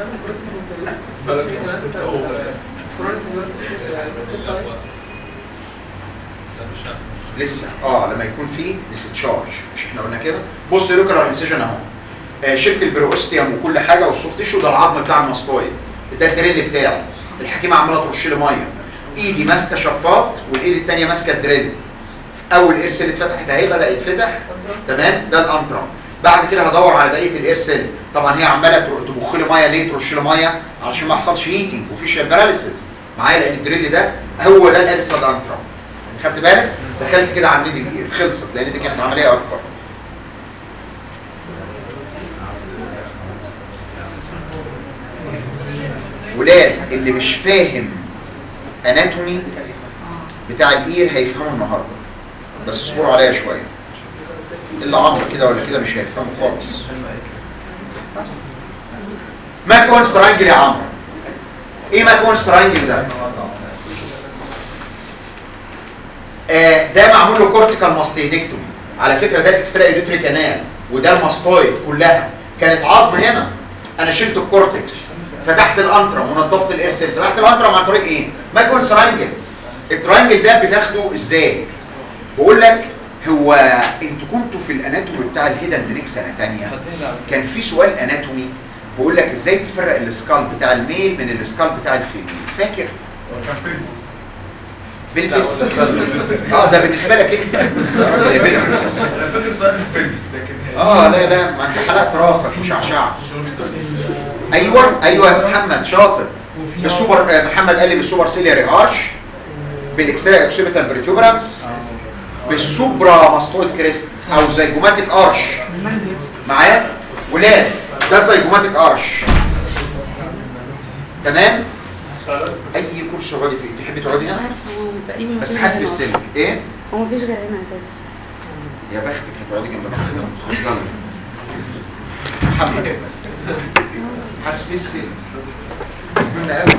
لسه اه لما يكون في ديستشارج مش احنا قلنا كده بص يوكرال انسيجن اهو آه شلت البروستيوم وكل حاجه والسوفت تيشو ده العظم بتاع الماستويد ده الدريل بتاعي الحكيمه عماله ترش لي ميه ايدي ماسكه شفاط والايد الثانيه ماسكه الدريل اول ايرسل اتفتحت اهي بدا يتفتح تمام ده الانترا بعد كده هدور على بقيه الايرسل طبعا هي عماله تر- تبخ لي ميه ليه ترش لي ميه علشان ما يحصلش هيتنج وفي باراليسيس معايا لان الدريل ده هو ده الارسل انترا خدت بالك دخلت كده على الميدل اير خلصت لان دي كانت عمليه اكبر ولاد اللي مش فاهم اناتومي بتاع الاير هيفهمه النهارده بس اصبروا عليا شويه اللي عمرو كده ولا كده مش هيفهمه خالص ماكونز ترانجل يا عمرو ايه ماكونز ترانجل ده آه ده معمول له كورتيكال ماستيدكتومي على فكره ده الاكسترا ايليتري كانال وده الماستويد كلها كانت عظم هنا انا شلت الكورتكس فتحت الانترم ونضفت الارسل فتحت الانترم عن طريق ايه ماكون ترانجل الترانجل ده بتاخده ازاي بقول لك هو انتوا كنتوا في الاناتومي بتاع الهيدن نيك سنه ثانيه كان في سؤال اناتومي بقول لك ازاي تفرق السكال بتاع الميل من السكال بتاع الفيميل فاكر بلبس اه ده بالنسبه لك انت يا بلبس انا فاكر سؤال البيبس لكن اه لا لا ما انت حلقت راسك وشعشعت ايوه ايوه يا محمد شاطر بالسوبر آه محمد قال لي بالسوبر سيلياري ارش بالاكسترا اكسيبيتال فيرتيبرامس بالسوبرا ماستويد كريست او زيجوماتيك ارش معايا ولاد ده زيجوماتيك ارش تمام اي كرسي اقعدي فيه تحبي تقعدي هنا عارف هو تقريبا بس مفيش حاسب غير هنا. السلك ايه هو مفيش غير هنا اساسا يا بختك هتقعدي جنب محمد يلا محمد حاسس في السن مهمة قوي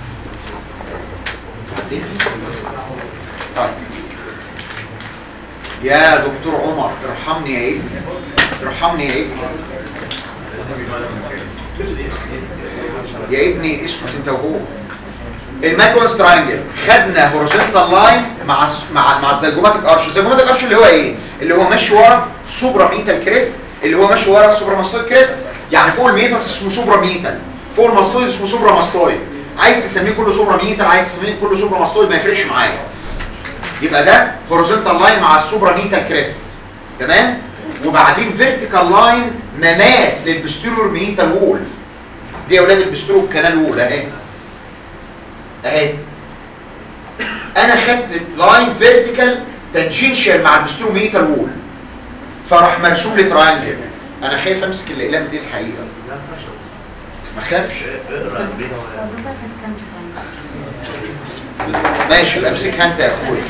بعدين طيب يا دكتور عمر ارحمني يا ابني ارحمني يا ابني يا ابني اسكت انت وهو الماكروس تراينجل خدنا هوريزونتال لاين مع الس- مع مع الزيجوماتيك ارش الزيجوماتيك ارش اللي هو ايه اللي هو ماشي ورا سوبرا ميتال كريست اللي هو ماشي ورا سوبرا ماستويد كريست يعني فوق الميتاس اسمه سوبرا ميتال فوق الماستويد اسمه سوبرا ماستويد عايز تسميه كله سوبرا ميتال عايز تسميه كله سوبرا ماستويد ما يفرقش معايا يبقى ده هوريزونتال لاين مع السوبرا ميتال كريست تمام وبعدين فيرتيكال لاين مماس للبستيرور ميتال وول دي يا اولاد البسترو الكنال الاولى اهي اهي انا خدت لاين فيرتيكال تانجنشال مع البسترو ميتال وول فراح مرسوم لي تراينجل انا خايف امسك الاقلام دي الحقيقه ما خافش اقرا البيت ماشي يبقى امسكها انت يا اخويا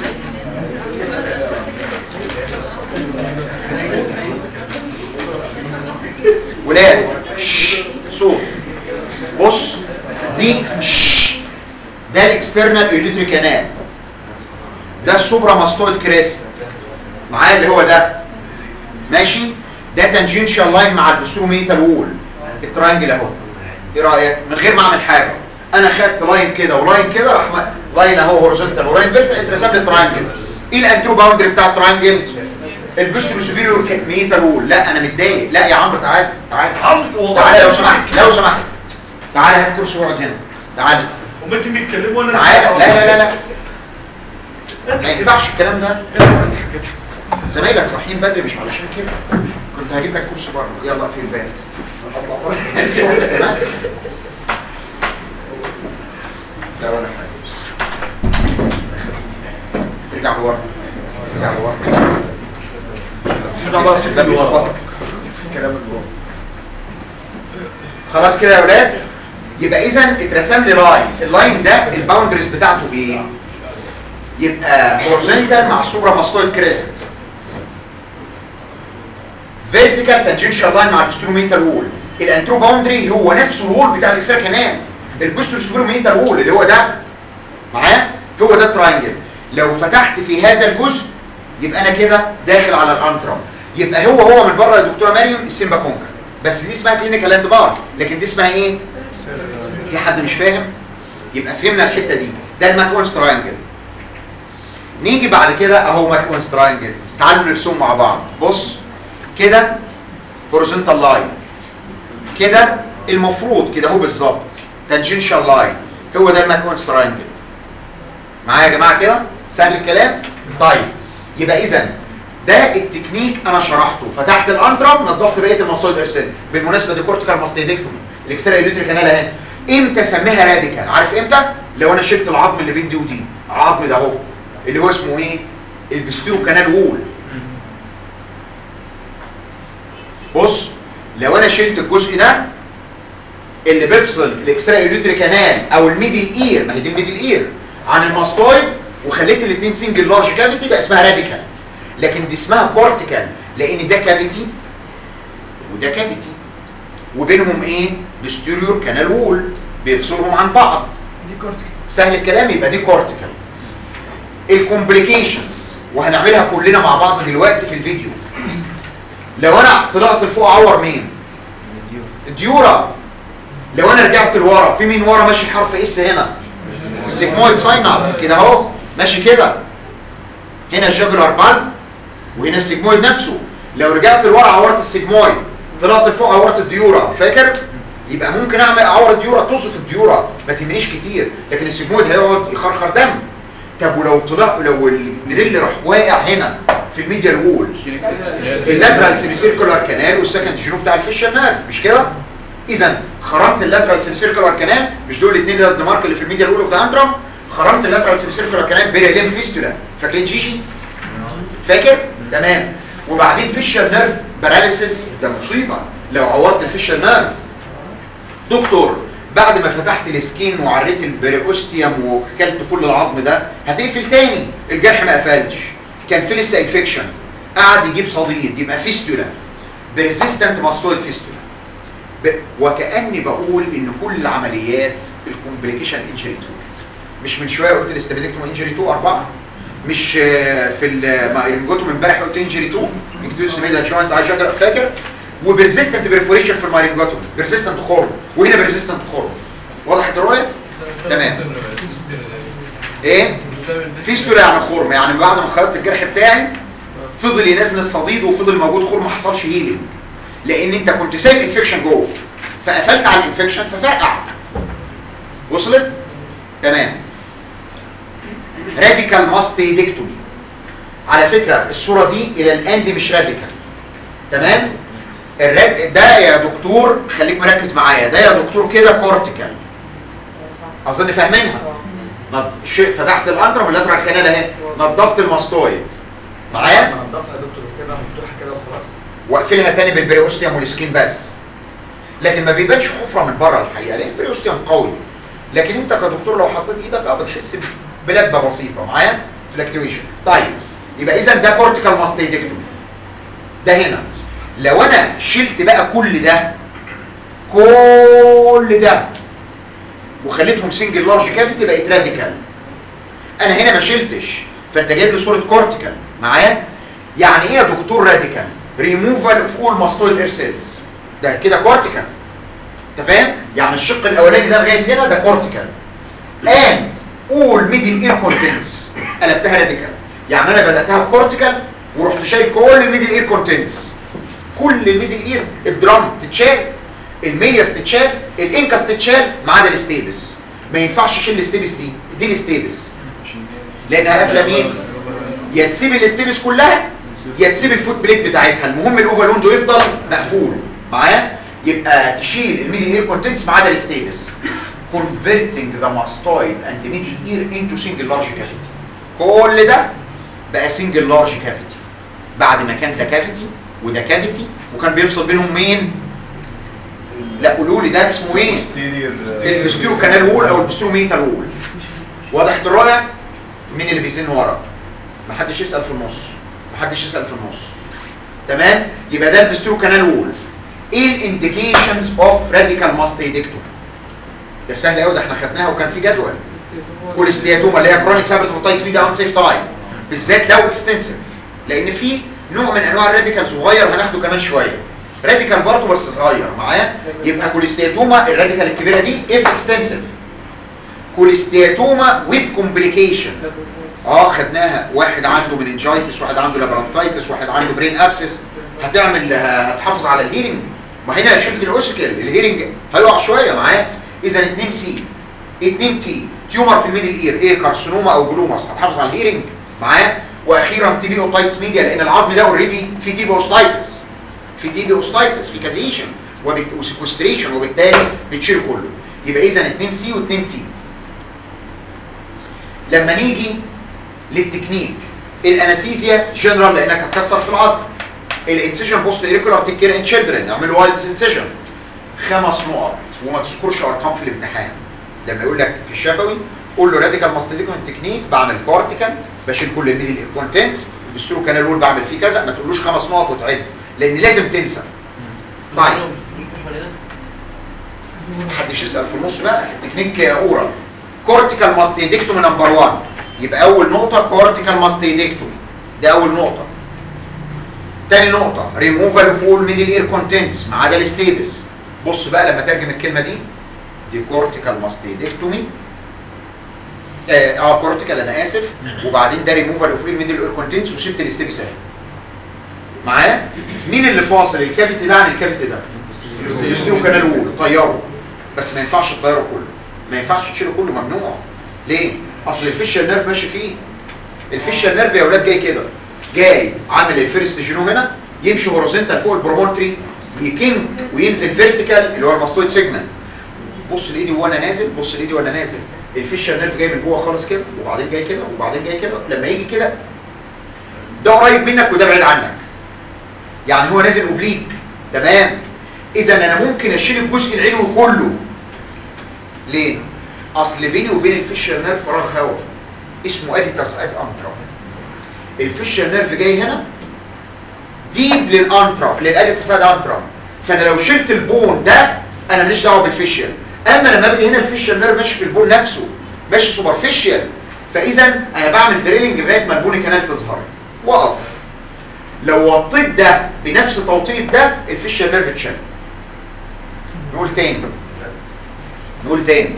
ولاد شش، صوت بص دي شش، ده الاكسترنال يوليتري كانال ده السوبرا ماستويد كريست معايا اللي هو ده ماشي ده تانجنشال لاين مع البستروميتال وول التراينجل اهو ايه رايك من غير ما اعمل حاجه انا خدت لاين كده ولاين كده راح م- لاين اهو هوريزونتال ولاين فيرتيكال اترسم لي تراينجل ايه الانترو باوندري بتاع التراينجل البسترو سوبيريور ميتال وول لا انا متضايق لا يا عمرو تعالى تعالى عمرو والله تعالى لو سمحت لو سمحت تعالى هات كرسي واقعد هنا تعالى هما انتوا بيتكلموا ولا تعالى لا لا لا لا ما ينفعش الكلام ده زمايلك صاحيين بدري مش علشان كده كنت هجيب لك كرسي بره يلا في الباب لا ولا حاجه بس ارجع لورا ارجع لورا ده بس الباب يتفضل. كلام الجوه خلاص كده يا ولاد يبقى اذا اترسم لي لاين اللاين ده الباوندريز بتاعته ايه يبقى هورزنتال مع السوبرا ماستويد كريست فيرتيكال تانجنشال لاين مع البستروميتال وول الانترو باوندري هو نفسه الوول بتاع الاكسترا كانال البستروميتال وول اللي هو ده معايا هو ده التراينجل لو فتحت في هذا الجزء يبقى انا كده داخل على الانترم يبقى هو هو من بره يا دكتوره مريم السيمبا كونكا بس دي اسمها كلينيكال لاند مارك لكن دي اسمها ايه في حد مش فاهم يبقى فهمنا الحته دي ده الماكونز تراينجل نيجي بعد كده اهو ماكونز تراينجل تعالوا نرسمه مع بعض بص كده هوريزونتال لاين كده المفروض كده هو بالظبط تانجنشال لاين هو ده الماكونز تراينجل معايا يا جماعه كده سهل الكلام طيب يبقى اذا ده التكنيك انا شرحته فتحت الانترم نضفت بقيه المصايد ارسال بالمناسبه دي كورتيكال ماستيدكتومي الاكسرا يوريتري كانال اهي امتى اسميها راديكال عارف امتى لو انا شلت العظم اللي بين دي ودي العظم ده اهو اللي هو اسمه ايه البستيرو كانال وول بص لو انا شلت الجزء ده اللي بيفصل الاكسترا يوريتري كانال او الميدل اير ما هي دي الميدل اير عن الماستويد وخليت الاثنين سنجل لارج كافيتي يبقى اسمها راديكال لكن دي اسمها كورتيكال لان ده كافيتي وده كافيتي وبينهم ايه بستيريور كانال وول بيفصلهم عن بعض دي كورتيكال سهل الكلام يبقى دي كورتيكال الكومبليكيشنز وهنعملها كلنا مع بعض دلوقتي في الفيديو لو انا طلعت لفوق اعور مين الديورا لو انا رجعت لورا في مين ورا ماشي حرف اس هنا السيجمويد ساينس كده اهو ماشي كده هنا الجوجلر بالب وهنا السيجمويد نفسه لو رجعت لورا عورت السيجمويد طلعت لفوق عورت الديورا فاكر يبقى ممكن اعمل اعور الديورا توصف الديورا ما تهمنيش كتير لكن السيجمويد هيقعد يخرخر دم طب ولو طلع لو الدريل راح واقع هنا في الميديال وول اللاترال سيميسيركولار كانال والسكند جنوب بتاع الفيشر نيرف مش كده اذا خرمت اللاترال سيميسيركولار كانال مش دول الاثنين ده الدمارك اللي في الميديال وول اوف ذا انترم خرمت اللاترال سيميسيركولار كانال بيريليم فيستولا فاكرين جيجي فاكر تمام وبعدين فيشر نيرف باراليسيس ده مصيبه لو عورت الفيشر نيرف دكتور بعد ما فتحت السكين وعريت البريوستيوم وكلت كل العظم ده هتقفل تاني الجرح ما قفلش كان في لسه انفكشن قعد يجيب صديد يبقى فيستولا بريزيستنت ماستويد فيستولا ب... وكاني بقول ان كل العمليات الكومبليكيشن انجري 2 مش من شويه قلت الاستابيليكتوم انجري 2 4 مش آه، في المايرنجوتوم امبارح قلت انجري 2 انكتوس ميدل جوينت عايز اقرا فاكر وبرزيستنت بريفوريشن في المايرنجوتوم برزيستنت خرم وهنا برزيستنت خرم وضحت الرؤيه تمام ايه فيستولا يعني خرم يعني بعد ما خلطت الجرح بتاعي فضل ينزل الصديد وفضل موجود خرم ما حصلش هيلينج لان انت كنت سايب انفكشن جوه فقفلت على الانفكشن ففرقع وصلت تمام راديكال ماستيدكتومي على فكرة الصورة دي الى الان دي مش راديكال تمام الرد ده يا دكتور خليك مركز معايا ده يا دكتور كده كورتيكال اظن فاهمينها نض- شيء فتحت الانترم واللاترال كانال اهي نضفت الماستويد معايا ما نضفها يا دكتور وسيبها مفتوحه كده وخلاص واقفلها تاني بالبريوستيوم والسكين بس لكن ما بيبانش حفره من بره الحقيقه لان البريوستيوم قوي لكن انت كدكتور لو حطيت ايدك اه بتحس بلبه بسيطه معايا فلكتويشن طيب يبقى اذا ده كورتيكال ماستيدكتومي ده هنا لو انا شلت بقى كل ده كل ده وخليتهم سنجل لارج كافيتي بقت راديكال انا هنا ما شلتش فانت جايب لي صوره كورتيكال معايا يعني ايه يا دكتور راديكال ريموفال اوف اول ماستويد اير سيلز ده كده كورتيكال انت فاهم يعني الشق الاولاني ده لغايه هنا ده كورتيكال اند اول ميدل اير كونتنتس قلبتها راديكال يعني انا بداتها بكورتيكال ورحت شايل كل الميدل اير كونتنتس كل الميدل اير الدرام تتشال الميلياس تتشال الانكاس تتشال ما عدا الستيبس ما ينفعش اشيل الستيبس دي دي الستيبس لانها قافله مين يا تسيب الستيبس كلها يا تسيب الفوت بليت بتاعتها المهم الاوفر ويندو يفضل مقفول معايا يبقى تشيل الميدل اير كونتنتس ما عدا الستيبس converting the mastoid and the middle ear into single large cavity كل ده بقى single large cavity بعد ما كان ده كافيتي وده كافيتي وكان بيفصل بينهم مين لا قولوا لي ده اسمه ايه البستيرو كانال وول او البستيرو ميتال وول وضحت الرؤيه مين اللي بيزن ورا محدش يسال في النص محدش يسال في النص تمام يبقى ده البستيرو كانال وول ايه الانديكيشنز اوف راديكال ماستيدكتوم ده سهل قوي ده احنا خدناها وكان في جدول كوليستياتوما اللي هي كرونيك سابرت موتايتس بي ده انسيف تايم بالذات لو اكستنسيف لان في نوع من انواع الراديكال صغير هناخده كمان شويه راديكال برضه بس صغير معايا يبقى كوليستياتوما الراديكال الكبيره دي اف اكستنسيف كوليستياتوما ويز كومبليكيشن اه خدناها واحد عنده مننجايتس واحد عنده لابرانثايتس واحد عنده برين ابسس هتعمل هتحافظ على الهيرنج ما هنا شلت الاوسيكل الهيرنج هيقع شويه معايا اذا 2 سي 2 تي تيومر في الميدل اير ايه كارسينوما او جلوماس هتحافظ على الهيرنج معايا واخيرا تي بي اوتايتس ميديا لان العظم ده اوريدي في تي بي اوستايتس في تي بي اوستايتس في كازيشن وسيكوستريشن وبالتالي بتشيل كله يبقى اذا 2 سي و2 تي لما نيجي للتكنيك الانافيزيا جنرال لانك هتكسر في العظم الانسيجن بوست ايريكولار تيك ان تشيلدرن اعملوا وايلد انسيجن خمس نقط وما تذكرش ارقام في الامتحان لما يقول لك في الشفوي قول له راديكال ماستيديكوم تكنيك بعمل كورتيكال بشيل كل الميدل كونتنتس البسترو كانال رول بعمل فيه كذا ما تقولوش خمس نقط وتعد لان لازم تنسى طيب محدش يسال في النص بقى التكنيك اورال كورتيكال ماستيديكتوم نمبر 1 يبقى اول نقطه كورتيكال ماستيديكتوم ده اول نقطه تاني نقطه ريموفال اوف اول ميدل اير كونتنتس ما عدا الستيبس بص بقى لما ترجم الكلمه دي دي كورتيكال ماستيدكتومي اه, آه كورتيكال انا اسف وبعدين ده ريموفال اوف ميدل اير كونتنتس وسبت الاستيبس اهي معايا مين اللي فاصل الكافيتي ده عن الكافيتي ده يستيرو كانال وول طيره بس ما ينفعش تطيره كله ما ينفعش تشيله كله ممنوع ليه اصل الفيشال نيرف ماشي فيه الفيشال نيرف يا اولاد جاي كده جاي عامل الفيرست جينو هنا يمشي هوريزونتال فوق البرومونتري يكنج وينزل فيرتيكال اللي هو الماستويد سيجمنت بص لايدي وانا نازل بص لايدي وانا نازل الفيشال نيرف جاي من جوه خالص كده وبعدين جاي كده وبعدين جاي كده لما يجي كده ده قريب منك وده بعيد عنك يعني هو نازل اوبليك تمام اذا انا ممكن اشيل الجزء العلوي كله ليه اصل بيني وبين الفيشال نيرف فراغ هواء اسمه ادي تصعيد انترا الفيشال نيرف جاي هنا ديب للانترا للادي تصعيد انترا فانا لو شلت البون ده انا ماليش دعوه بالفيشال اما لما باجي هنا الفيشال نيرف ماشي في البون نفسه ماشي سوبرفيشال فاذا انا بعمل دريلنج لغايه ما البوني كانال تظهر واقف لو وطيت ده بنفس توطيط ده الفيشال نيرف اتشال نقول تاني نقول تاني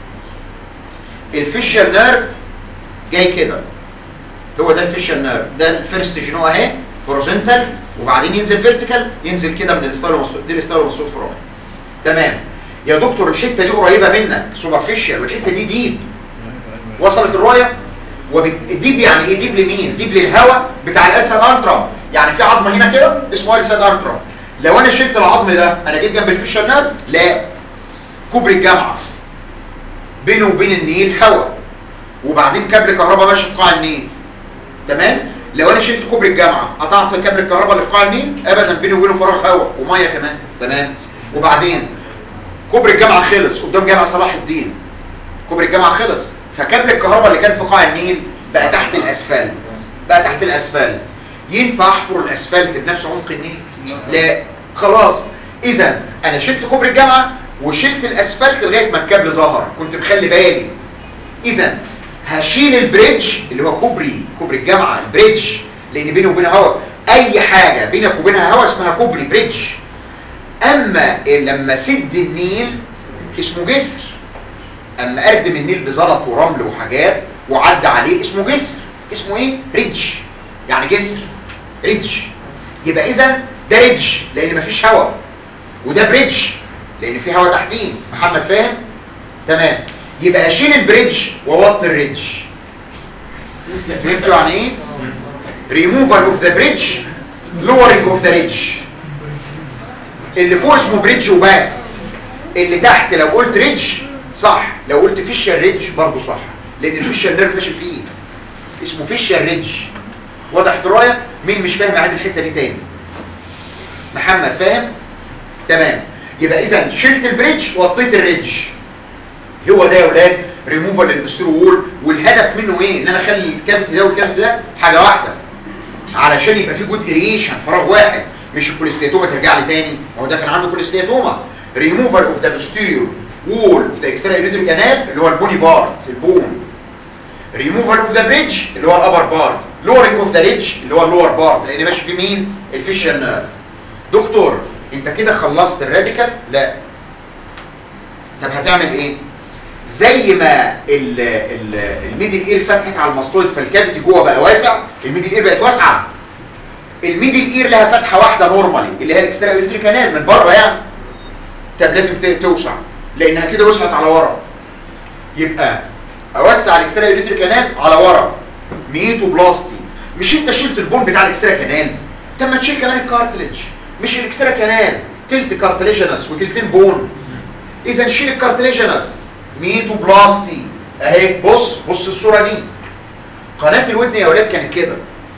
الفيشال نيرف جاي كده هو ده الفيشال نيرف ده الفيرست جينو اهي هوريزونتال وبعدين ينزل فيرتيكال ينزل كده من الستايلو مسعود دي الستايلو مسعود فروم تمام يا دكتور الحته دي قريبه منك سوبرفيشال والحته دي ديب وصلت الرؤيه والديب يعني ايه ديب لمين ديب للهواء بتاع الالساد انترا يعني في عظمه هنا كده اسمها الالساد انترا لو انا شلت العظم ده انا جيت جنب الفيشال نيرف لا كوبري الجامعه بينه وبين النيل هواء وبعدين كابل كهرباء ماشي في قاع النيل تمام لو انا شلت كوبري الجامعه قطعت كابل الكهرباء اللي في قاع النيل ابدا بينه وبينه فراغ هواء وميه كمان تمام وبعدين كوبري الجامعه خلص قدام جامع صلاح الدين كوبري الجامعه خلص فكابل الكهرباء اللي كان في قاع النيل بقى تحت الاسفلت بقى تحت الاسفلت ينفع احفر الاسفلت بنفس عمق النيل لا خلاص اذا انا شلت كوبري الجامعه وشلت الاسفلت لغايه ما الكابل ظهر كنت مخلي بالي اذا هشيل البريدج اللي هو كوبري كوبري الجامعه البريدج لان بينه وبينها هواء اي حاجه بينك وبينها هواء اسمها كوبري بريدج اما لما سد النيل اسمه جسر اما اردم النيل بزلط ورمل وحاجات وعدى عليه اسمه جسر اسمه ايه ريدج يعني جسر ريدج يبقى اذا ده ريدج لان مفيش هواء وده بريدج لان في هواء تحتيه محمد فاهم تمام يبقى اشيل البريدج واوطي الريدج فهمتوا يعني ايه ريموفال اوف ذا بريدج لورنج اوف ذا ريدج اللي فوق اسمه بريدج وبس اللي تحت لو قلت ريدج صح لو قلت فيشال ريدج برضه صح لان الفيشال نيرف ماشي فيه اسمه فيشال ريدج واضح درايه مين مش فاهم عاد الحته دي تاني محمد فاهم تمام يبقى اذا شلت البريدج وطيت الريدج هو ده يا ولاد ريموفال للسترو وول والهدف منه ايه ان انا اخلي الكافيتي ده والكافيتي ده حاجه واحده علشان يبقى في جود اريشن فراغ واحد مش الكوليستياتوما ترجع لي تاني ما هو ده كان عنده كوليستياتوما ريموفال اوف ذا posterior وول اوف ذا اكسترا يوريتري كانال اللي هو البوني بارت البون ريموفال اوف ذا بريدج اللي هو الابر بارت لورنج اوف ذا ريدج اللي هو اللور بارت لان ماشي فيه مين الفيشال نيرف دكتور انت كده خلصت الراديكال لا طب هتعمل ايه زي ما ال ال الميدل اير فتحت على الماستويد فالكافيتي جوه بقى واسع الميدل اير بقت واسعه الميدل اير لها فتحه واحده نورمالي اللي هي الاكسترا يوريتري كانال من بره يعني طب لازم ت- توسع لانها كده وسعت على ورا يبقى اوسع الاكسترا يوريتري كانال على ورا ميتو بلاستي مش انت شلت البون بتاع الاكسترا كانال طب ما تشيل كمان الكارتليج مش الاكسترا كانال تلت كارتليجنس وتلتين بون اذا شيل الكارتليجنس ميتو بلاستي اهي بص بص الصوره دي قناه الودن يا ولاد كانت كده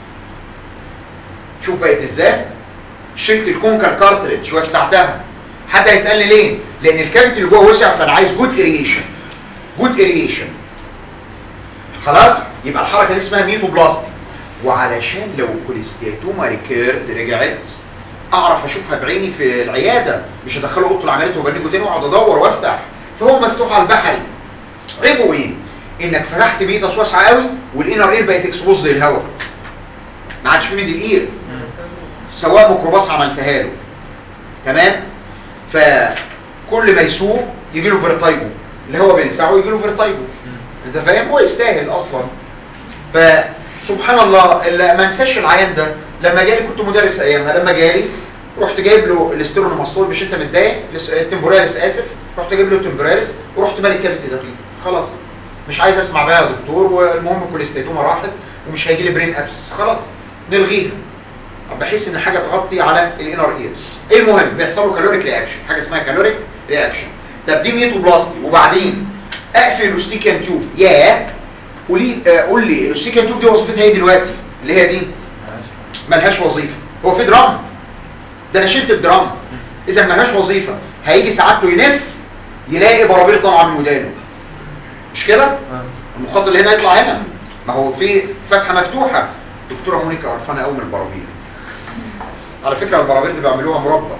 شوف بقت ازاي شلت الكونكر كارتريج وسعتها حد هيسالني ليه لان الكافيتي اللي جوه وسع فانا عايز جود اريشن جود اريشن خلاص يبقى الحركه دي اسمها ميتو بلاستي وعلشان لو الكوليستياتوما ريكيرد رجعت اعرف اشوفها بعيني في العياده مش هدخله اوضه العمليات وبنجه تاني واقعد ادور وافتح فهو مفتوح على البحري عيبه ايه انك فتحت ميتس واسعه قوي والانر اير بقت اكسبوز للهواء ما عادش في ميدل اير سواء ميكروباص عملتها له تمام فكل ما يسوق يجي له فيرتايجو الهواء بيلسعه يجي له فيرتايجو انت فاهم هو يستاهل اصلا فسبحان الله اللي ما انساش العيان ده لما جالي كنت مدرس ايامها لما جالي رحت جايب له الاستيرونوماستول مش انت متضايق لس- التمبوراليس اسف رحت جايب له التمبوراليس ورحت مالك كافيتي دقيق خلاص مش عايز اسمع بقى يا دكتور والمهم كوليستيتوما راحت ومش هيجي لي برين ابس خلاص نلغيها بحيث ان حاجه تغطي على الانر اير المهم بيحصل له كالوريك رياكشن حاجه اسمها كالوريك رياكشن طب دي ميتوبلاستي وبعدين اقفل الاستيكان تيوب ياه قولي آه، قول لي الاستيكان تيوب دي وظيفتها ايه دلوقتي اللي هي دي ملهاش وظيفه هو في درام ده انا شلت الدرام اذا ملهاش وظيفه هيجي ساعات ينف يلاقي برابير طالعه من ودانه مش كده المخاط اللي هنا يطلع هنا ما هو في فتحه مفتوحه دكتوره مونيكا عرفانه قوي من البرابير على فكره البرابير دي بيعملوها مربى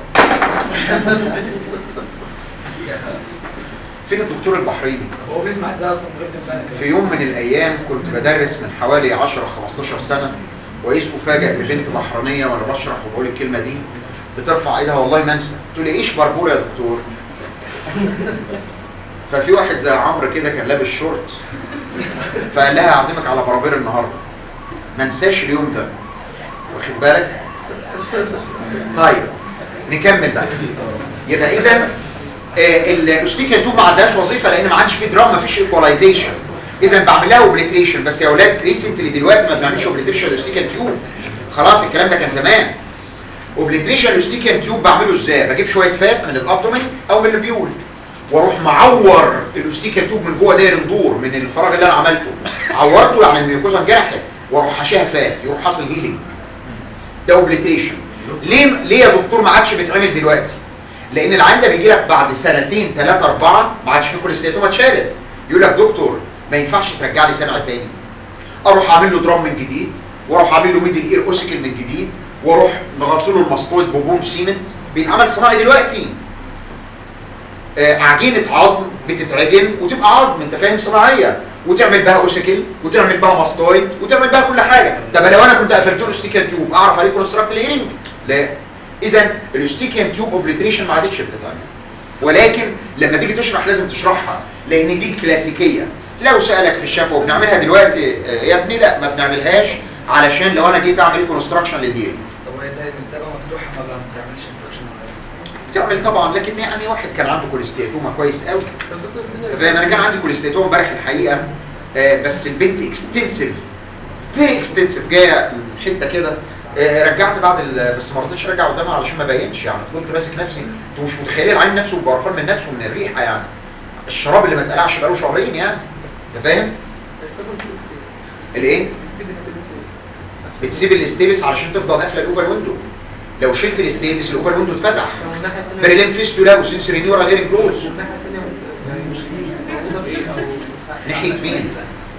فين الدكتور البحريني هو بيسمع ازاي اصلا من غير تنبانه في يوم من الايام كنت بدرس من حوالي 10 15 سنه واذ افاجئ ببنت بحرانيه وانا بشرح وبقول الكلمه دي بترفع ايدها والله ما انسى تقول لي ايش بربور يا دكتور ففي واحد زي عمرو كده كان لابس شورت فقال لها اعزمك على برابير النهارده ما انساش اليوم ده واخد بالك طيب نكمل بقى يبقى اذا الاستيكا توب ما عندهاش وظيفه لان ما عادش فيه درام ما فيش ايكولايزيشن اذا بعمل لها اوبليتريشن بس يا اولاد ريسنتلي دلوقتي ما بنعملش اوبليتريشن للاستيكا تيوب خلاص الكلام ده كان زمان اوبليتريشن الاستيكيان تيوب بعمله ازاي بجيب شويه فات من الابدومين او من البيول واروح معور الاستيكيان تيوب من جوه داير ندور من الفراغ اللي انا عملته عورته يعني الميوكوزا انجرحت واروح حاشيها فات يروح حاصل هيلينج ده اوبليتريشن ليه ليه يا دكتور ما عادش بيتعمل دلوقتي لان العيان ده بيجي لك بعد سنتين ثلاثه اربعه ما عادش فيه كوليستاتوما اتشالت يقول لك دكتور ما ينفعش ترجع لي سمع تاني اروح اعمل له درام من جديد واروح اعمل له ميدل اير اوسيكل من جديد واروح مغطي له المسطوط ببوم سيمنت بيتعمل صناعي دلوقتي آه عجينه عظم بتتعجن وتبقى عظم انت فاهم صناعيه وتعمل بها اوسيكل وتعمل بها ماستويد وتعمل بها كل حاجه طب لو انا كنت قفلت له ستيكر تيوب اعرف عليه كونستراكت الهيرنج لا اذا الاستيكيان تيوب اوبليتريشن ما عادتش بتتعمل ولكن لما تيجي تشرح لازم تشرحها لان دي الكلاسيكيه لو سالك في الشفا وبنعملها دلوقتي آه، يا ابني لا ما بنعملهاش علشان لو انا جيت اعمل كونستراكشن للهيرنج طب وهي زي من سبب مفتوحه ما بتعملش انفكشن ولا ايه؟ بتعمل طبعا لكن يعني واحد كان عنده كوليستياتوما كويس قوي فاهم انا كان عندي كوليستياتوما امبارح الحقيقه آه بس البنت اكستنسيف فيري اكستنسيف جايه من حته كده آه رجعت بعد ال- بس ما رضيتش ارجع قدامها علشان ما بينش يعني فضلت ماسك نفسي انتوا مش متخيلين العين نفسه بقرفان من نفسه من الريحه يعني الشراب اللي ما اتقلعش بقاله شهرين يعني انت فاهم الايه بتسيب الاستيبس علشان تفضل قافله الاوبر ويندو لو شلت الاستيبس الاوبر ويندو اتفتح بريلين فيستولا وسنسوري نيورال هيرنج كلوز ناحيه مين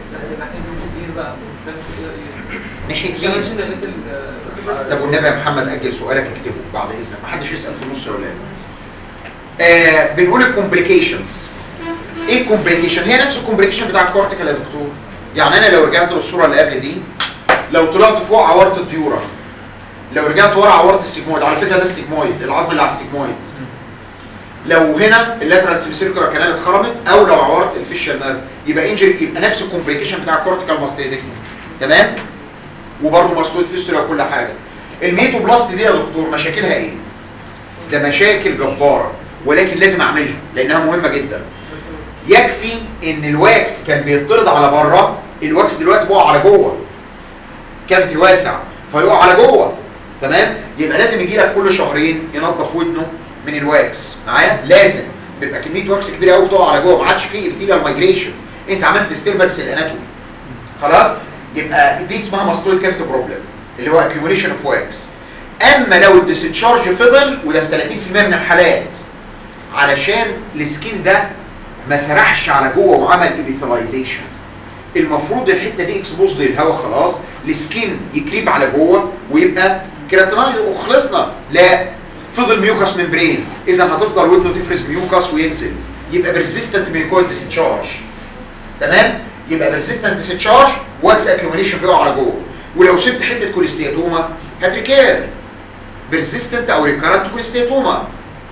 ناحيه مين طب والنبي يا محمد اجل سؤالك اكتبه بعد اذنك ما حدش يسال في نص ولا آه بنقول الكومبليكيشنز ايه الكومبليكيشن هي نفس الكومبليكيشن بتاع الكورتيكال يا دكتور يعني انا لو رجعت للصوره اللي قبل دي لو طلعت فوق عورت الديورا لو رجعت ورا عورت السيجمويد على فكره ده السيجمويد العظم اللي على السيجمويد لو هنا اللاترال سيميسيركولار كانال اتخرمت او لو عورت الفيشال نيرف يبقى انجري يبقى نفس الكومبليكيشن بتاع الكورتيكال ماستيدكتومي تمام وبرضه ماستويد فيستولا وكل حاجه الميتوبلاست دي يا دكتور مشاكلها ايه ده مشاكل جباره ولكن لازم اعملها لانها مهمه جدا يكفي ان الواكس كان بيطرد على بره الواكس دلوقتي بقى على جوه كافيتي واسع فيقع على جوه تمام يبقى لازم يجي لك كل شهرين ينظف ودنه من الواكس معايا لازم بيبقى كميه واكس كبيره قوي بتقع على جوه ما عادش فيه ابتيليال مايجريشن انت عملت ديستربنس الاناتومي خلاص يبقى دي اسمها ماستويد كافيتي بروبلم اللي هو اكيوميليشن اوف واكس اما لو الديسشارج فضل وده في 30% من الحالات علشان السكين ده ما سرحش على جوه وعمل ايبيثلايزيشن المفروض الحته دي اكسبوزد للهواء خلاص السكين يكليب على جوه ويبقى كيراتينايز وخلصنا لا فضل ميوكاس ممبرين اذا هتفضل ودنه تفرز ميوكاس وينزل يبقى بريزيستنت ميوكويد ديسشارج تمام يبقى بريزيستنت ديسشارج واكس اكيوميليشن بيقع على جوه ولو سبت حته كوليستياتوما هتريكير بريزيستنت او ريكارنت كوليستياتوما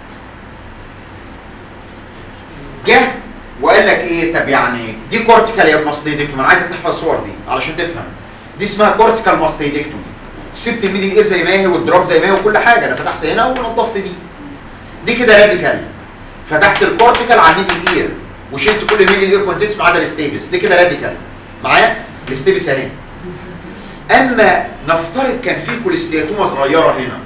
جه وقال لك ايه طب يعني دي كورتيكال يا ماستيدكتوم انا عايزك تحفظ الصور دي علشان تفهم دي اسمها كورتيكال ماستيدكتوم سبت الميدل اير زي ما هي والدروب زي ما هي وكل حاجه انا فتحت هنا ونضفت دي دي كده راديكال فتحت الكورتيكال على الميدل اير وشلت كل الميدل اير كونتنتس ما عدا الستيبس دي كده راديكال معايا الستيبس اهي اما نفترض كان في كوليستياتوما صغيره هنا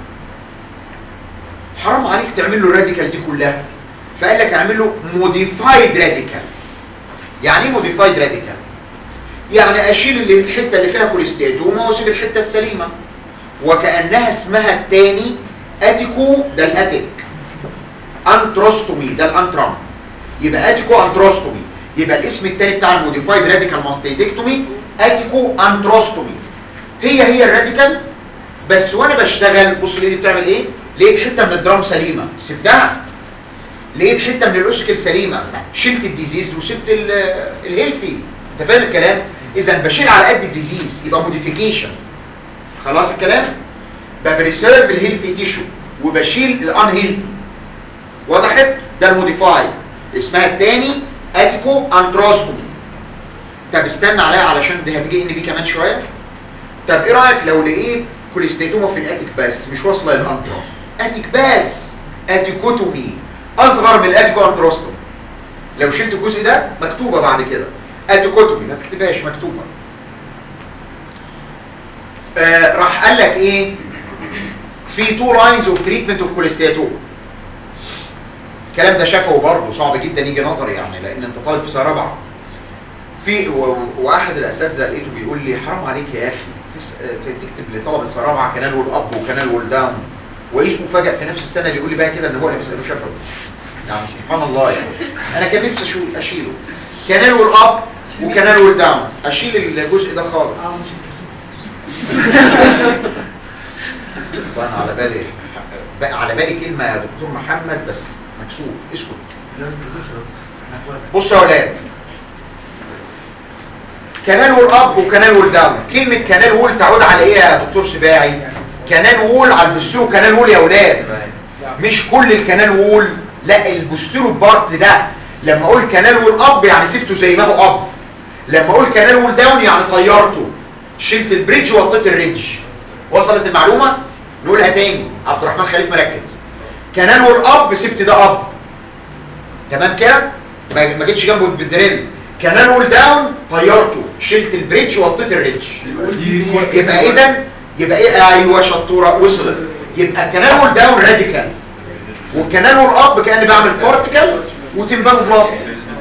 حرام عليك تعمل له راديكال دي كلها فقال لك اعمل له موديفايد راديكال يعني ايه موديفايد راديكال يعني اشيل اللي الحته اللي فيها كوليستياتوما واسيب الحته السليمه وكانها اسمها الثاني اتيكو ده الاتيك انتروستومي ده الانترام يبقى اتيكو انتروستومي يبقى الاسم الثاني بتاع الموديفايد راديكال ماستيدكتومي اتيكو انتروستومي هي هي الراديكال بس وانا بشتغل بص ليه دي بتعمل ايه لقيت حته من الدرام سليمه سبتها لقيت حته من الاوسكل سليمه شلت الديزيز وسبت ال- الهيلثي انت فاهم الكلام اذا بشيل على قد الديزيز يبقى موديفيكيشن خلاص الكلام ببريسيرف الهيلثي تيشو وبشيل الان هيلثي وضحت ده الموديفاي اسمها الثاني اتيكو اندروستومي طب استنى عليها علشان دي هتجي ان بي كمان شويه طب ايه رايك لو لقيت كوليستيتوما في الاتيك بس مش واصله للانترا اتيك بس اتيكوتومي اصغر من الاتيكو انتروستومي لو شلت الجزء ده مكتوبه بعد كده اتيكوتومي ما تكتبهاش مكتوبه آه راح قال لك ايه في تو لاينز اوف تريتمنت اوف كوليستاتوما الكلام ده شافه برضه صعب جدا يجي نظري يعني لان انت طالب في سنه رابعه في و- واحد الاساتذه لقيته بيقول لي حرام عليك يا اخي تس- تكتب لطلبه سنه رابعه كنال والاب وكنال والداون وايش مفاجئ في نفس السنه بيقول لي بقى كده ان هو اللي بيساله شفوي يعني سبحان الله يعني انا كان نفسي أشو- اشيله كنال والاب وكنال والداون اشيل الجزء ده خالص طبعا على بالي بقى على بالي كلمه يا دكتور محمد بس مكسوف اسكت بصوا يا اولاد كنال والاب وكنال والداون كلمه كنال وول تعود على ايه يا دكتور سباعي كنال وول على البستيرو كنال وول يا اولاد مش كل الكنال وول لا البستيرو بارت ده لما اقول كنال وول اب يعني سبته زي ما هو اب لما اقول كنال وول داون يعني طيرته شلت البريدج وطيت الريدج وصلت المعلومه نقولها تاني عبد الرحمن خليل مركز كنال وول اب سبت ده اب تمام كده ما ما جيتش جنبه بالدريل كنال وول داون طيرته شلت البريدج وطيت الريدج يبقى اذا يبقى ايه ايوه شطوره وصلت يبقى كنال وول داون راديكال والكنال وول اب كاني بعمل كورتيكال وتمبانو بلاست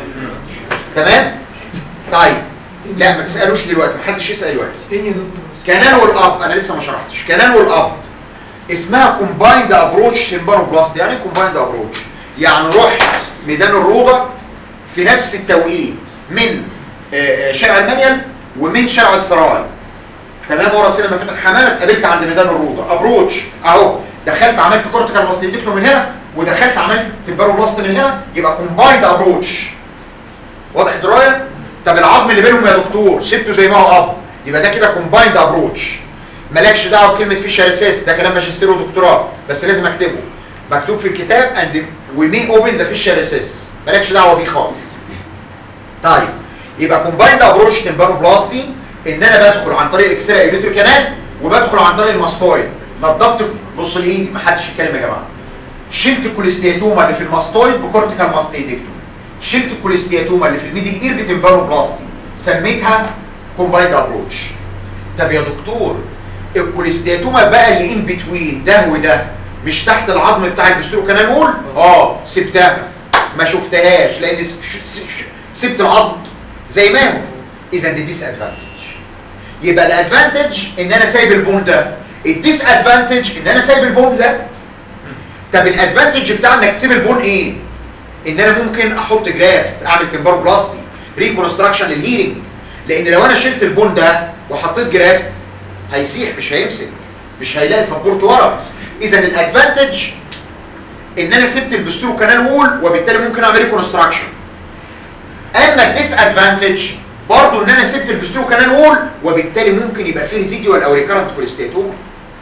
تمام طيب لا ما تسالوش دلوقتي محدش يسال دلوقتي تاني يا دكتور كنال والاب انا لسه ما شرحتش كنال والاب اسمها كومبايند ابروتش تمبانو بلاست يعني كومبايند ابروتش يعني رحت ميدان الروضه في نفس التوقيت من آه، آه، شارع المنيل ومن شارع السراي تمام ورا سينما فتح حمامه اتقابلت عند ميدان الروضه ابروتش اهو دخلت عملت كورتيكال ماستيدكتوم من هنا ودخلت عملت تمبانو بلاست من هنا يبقى كومبايند ابروتش واضح درايه طب العظم اللي بينهم يا دكتور سبته زي ما هو اب يبقى ده كده كومبايند ابروتش مالكش دعوه بكلمه فيشر اساس ده كلام ماجستير ودكتوراه بس لازم اكتبه مكتوب في الكتاب اند وي مي اوبن ذا فيشر اساس مالكش دعوه بيه خالص طيب يبقى كومبايند ابروتش تمبانوبلاستي ان انا بدخل عن طريق الاكسترا ايليتري كانال وبدخل عن طريق الماستويد نضفت بص الايد ما حدش يتكلم يا جماعه شلت الكوليستياتوما اللي في الماستويد بكورتيكال ماستيدكتوم شلت الكوليستياتوما اللي في الميدل اير بتمبانوبلاستي سميتها كومبايند ابروتش طب يا دكتور الكوليستياتوما بقى اللي ان بتوين ده وده مش تحت العظم بتاع البسترو كانال وول اه سبتها ما شفتهاش لان س- ش- ش- سبت العظم زي ما هو اذا دي ديس ادفانتج يبقى الادفانتج ان انا سايب البون ده الديس ادفانتج ان انا سايب البون ده طب الادفانتج بتاع انك تسيب البون ايه ان انا ممكن احط جرافت اعمل تمبار بلاستي ريكونستراكشن للهيرنج لان لو انا شلت البون ده وحطيت جرافت هيسيح مش هيمسك مش هيلاقي سبورت ورا اذا الادفانتج ان انا سبت البسترو كانال وول وبالتالي ممكن اعمل ريكونستراكشن اما الديس ادفانتج برضه ان انا سبت البسترو كانال وول وبالتالي ممكن يبقى فيه ريزيديوال او ريكارنت كوليستاتوما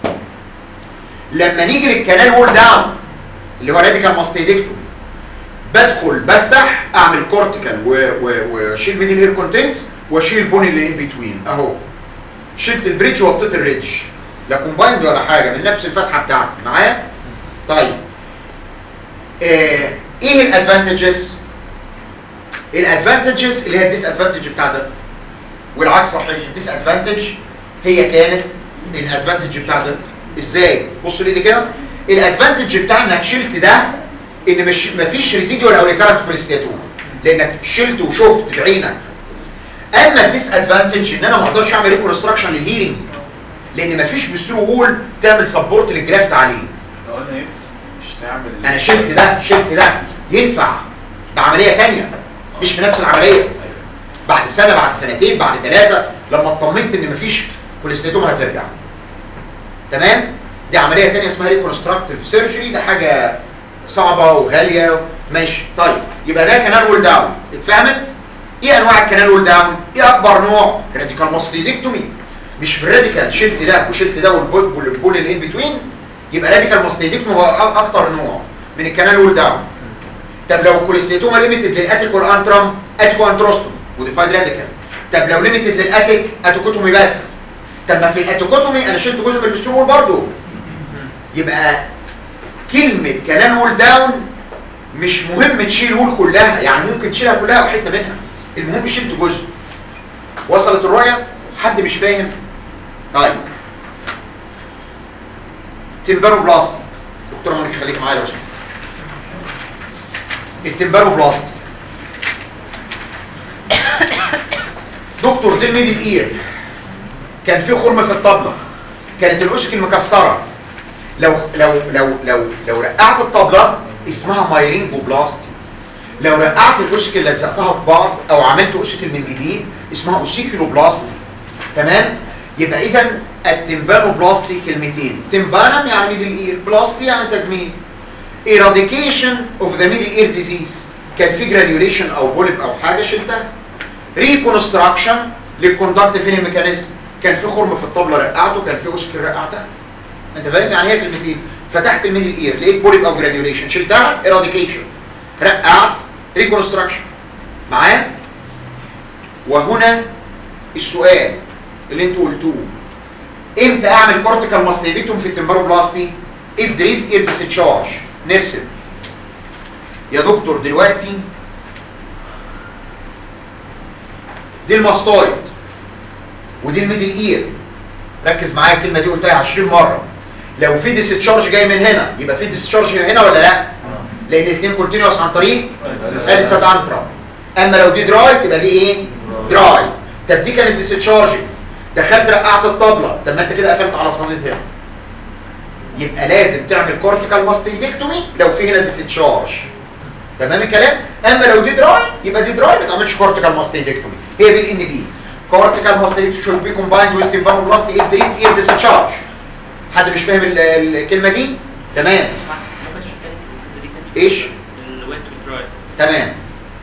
لما نيجي للكانال وول داون اللي هو راديكال ماستيدكتومي بدخل بفتح اعمل كورتيكال واشيل ميدل اير كونتنتس واشيل البون اللي ان بتوين اهو شلت البريدج وحطيت الريدج لا كومبايند ولا حاجه من نفس الفتحه بتاعتي معايا طيب آه ايه الادفانتجز الادفانتجز اللي هي الديس ادفانتج بتاع ده والعكس صحيح الديس ادفانتج هي كانت الادفانتج بتاع ده ازاي بص لي دي كده الادفانتج بتاع انك شلت ده ان مش مفيش ريزيديوال او ريكارنت كوليستاتوما لانك شلت وشفت بعينك اما الديس ادفانتج ان انا ما اقدرش اعمل ريكونستراكشن للهيرنج لان مفيش بسترو وول تعمل سبورت للجرافت عليه لو قلنا ايه مش نعمل انا شلت ده شلت ده ينفع بعمليه ثانيه مش في نفس العمليه بعد سنه بعد سنتين بعد ثلاثه لما اطمنت ان مفيش كوليستاتوما هترجع تمام دي عمليه ثانيه اسمها ريكونستراكتيف سيرجري ده حاجه صعبه وغاليه ماشي طيب يبقى ده كانال وول داون اتفهمت ايه انواع الكانال وول داون ايه اكبر نوع راديكال ماستيدكتومي مش في الراديكال شلت ده وشلت ده والبول والبول اللي ان بتوين يبقى راديكال ماستيدكتومي هو أ- اكتر نوع من الكانال وول داون طب لو الكوليستيتوما ليميتد للاتيك والانترم اتيكو انتروستوم وديفايد راديكال طب لو ليميتد للاتيك اتيكوتومي بس طب ما في الاتيكوتومي انا شلت جزء من الاسترومول برضه يبقى كلمة كلام وول داون مش مهم تشيل وول كلها يعني ممكن تشيلها كلها او حتة منها المهم شلت جزء وصلت الرؤية حد مش فاهم طيب تمبانوبلاستي دكتور مونيك خليك معايا لو سمحت التمبانوبلاستي دكتور دي الميدل اير كان في خرم في الطبلة كانت الأشكل مكسرة لو لو لو لو لو رقعت الطبلة اسمها مايرينجوبلاستي لو رقعت الأشكل لزقتها في بعض او عملت أشكل من جديد اسمها أوسيكيلوبلاستي تمام يبقى اذا التمبانوبلاستي كلمتين تمبانم يعني ميدل اير بلاستي يعني تجميل eradication of the middle ear disease كان في granulation او بولب او حاجة شلتها reconstruction للكوندكت ميكانيزم كان في خرم في الطبلة رقعته كان في أشكل رقعتها انت فاهم يعني هي كلمتين فتحت الميدل اير لقيت بوليب او جرانيوليشن شلتها eradication رقعت reconstruction معايا وهنا السؤال اللي انتوا قلتوه امتى اعمل كورتيكال ماستيديكتوم في التمبروبلاستي if there is ear discharge نرسم يا دكتور دلوقتي دي الماستويد ودي الميدل اير ركز معايا الكلمه دي قلتها 20 مره لو في ديسشارج جاي من هنا يبقى في ديسشارج هنا ولا لا لان الاثنين كونتينوس عن طريق سالسات انفرا اما لو دي دراي تبقى دي ايه دراي طب دي كانت ديسشارج دخلت رقعت الطبله طب ما انت كده قفلت على صديد هنا يبقى لازم تعمل كورتيكال ماستيدكتومي لو في هنا ديسشارج تمام الكلام اما لو دي دراي يبقى دي دراي ما تعملش كورتيكال ماستيدكتومي هي دي الان بي كورتيكال ماستيدكتومي should be combined with tympanoplasty if there is ear discharge حد مش فاهم ال- الكلمه دي تمام ايش الويت والدراي تمام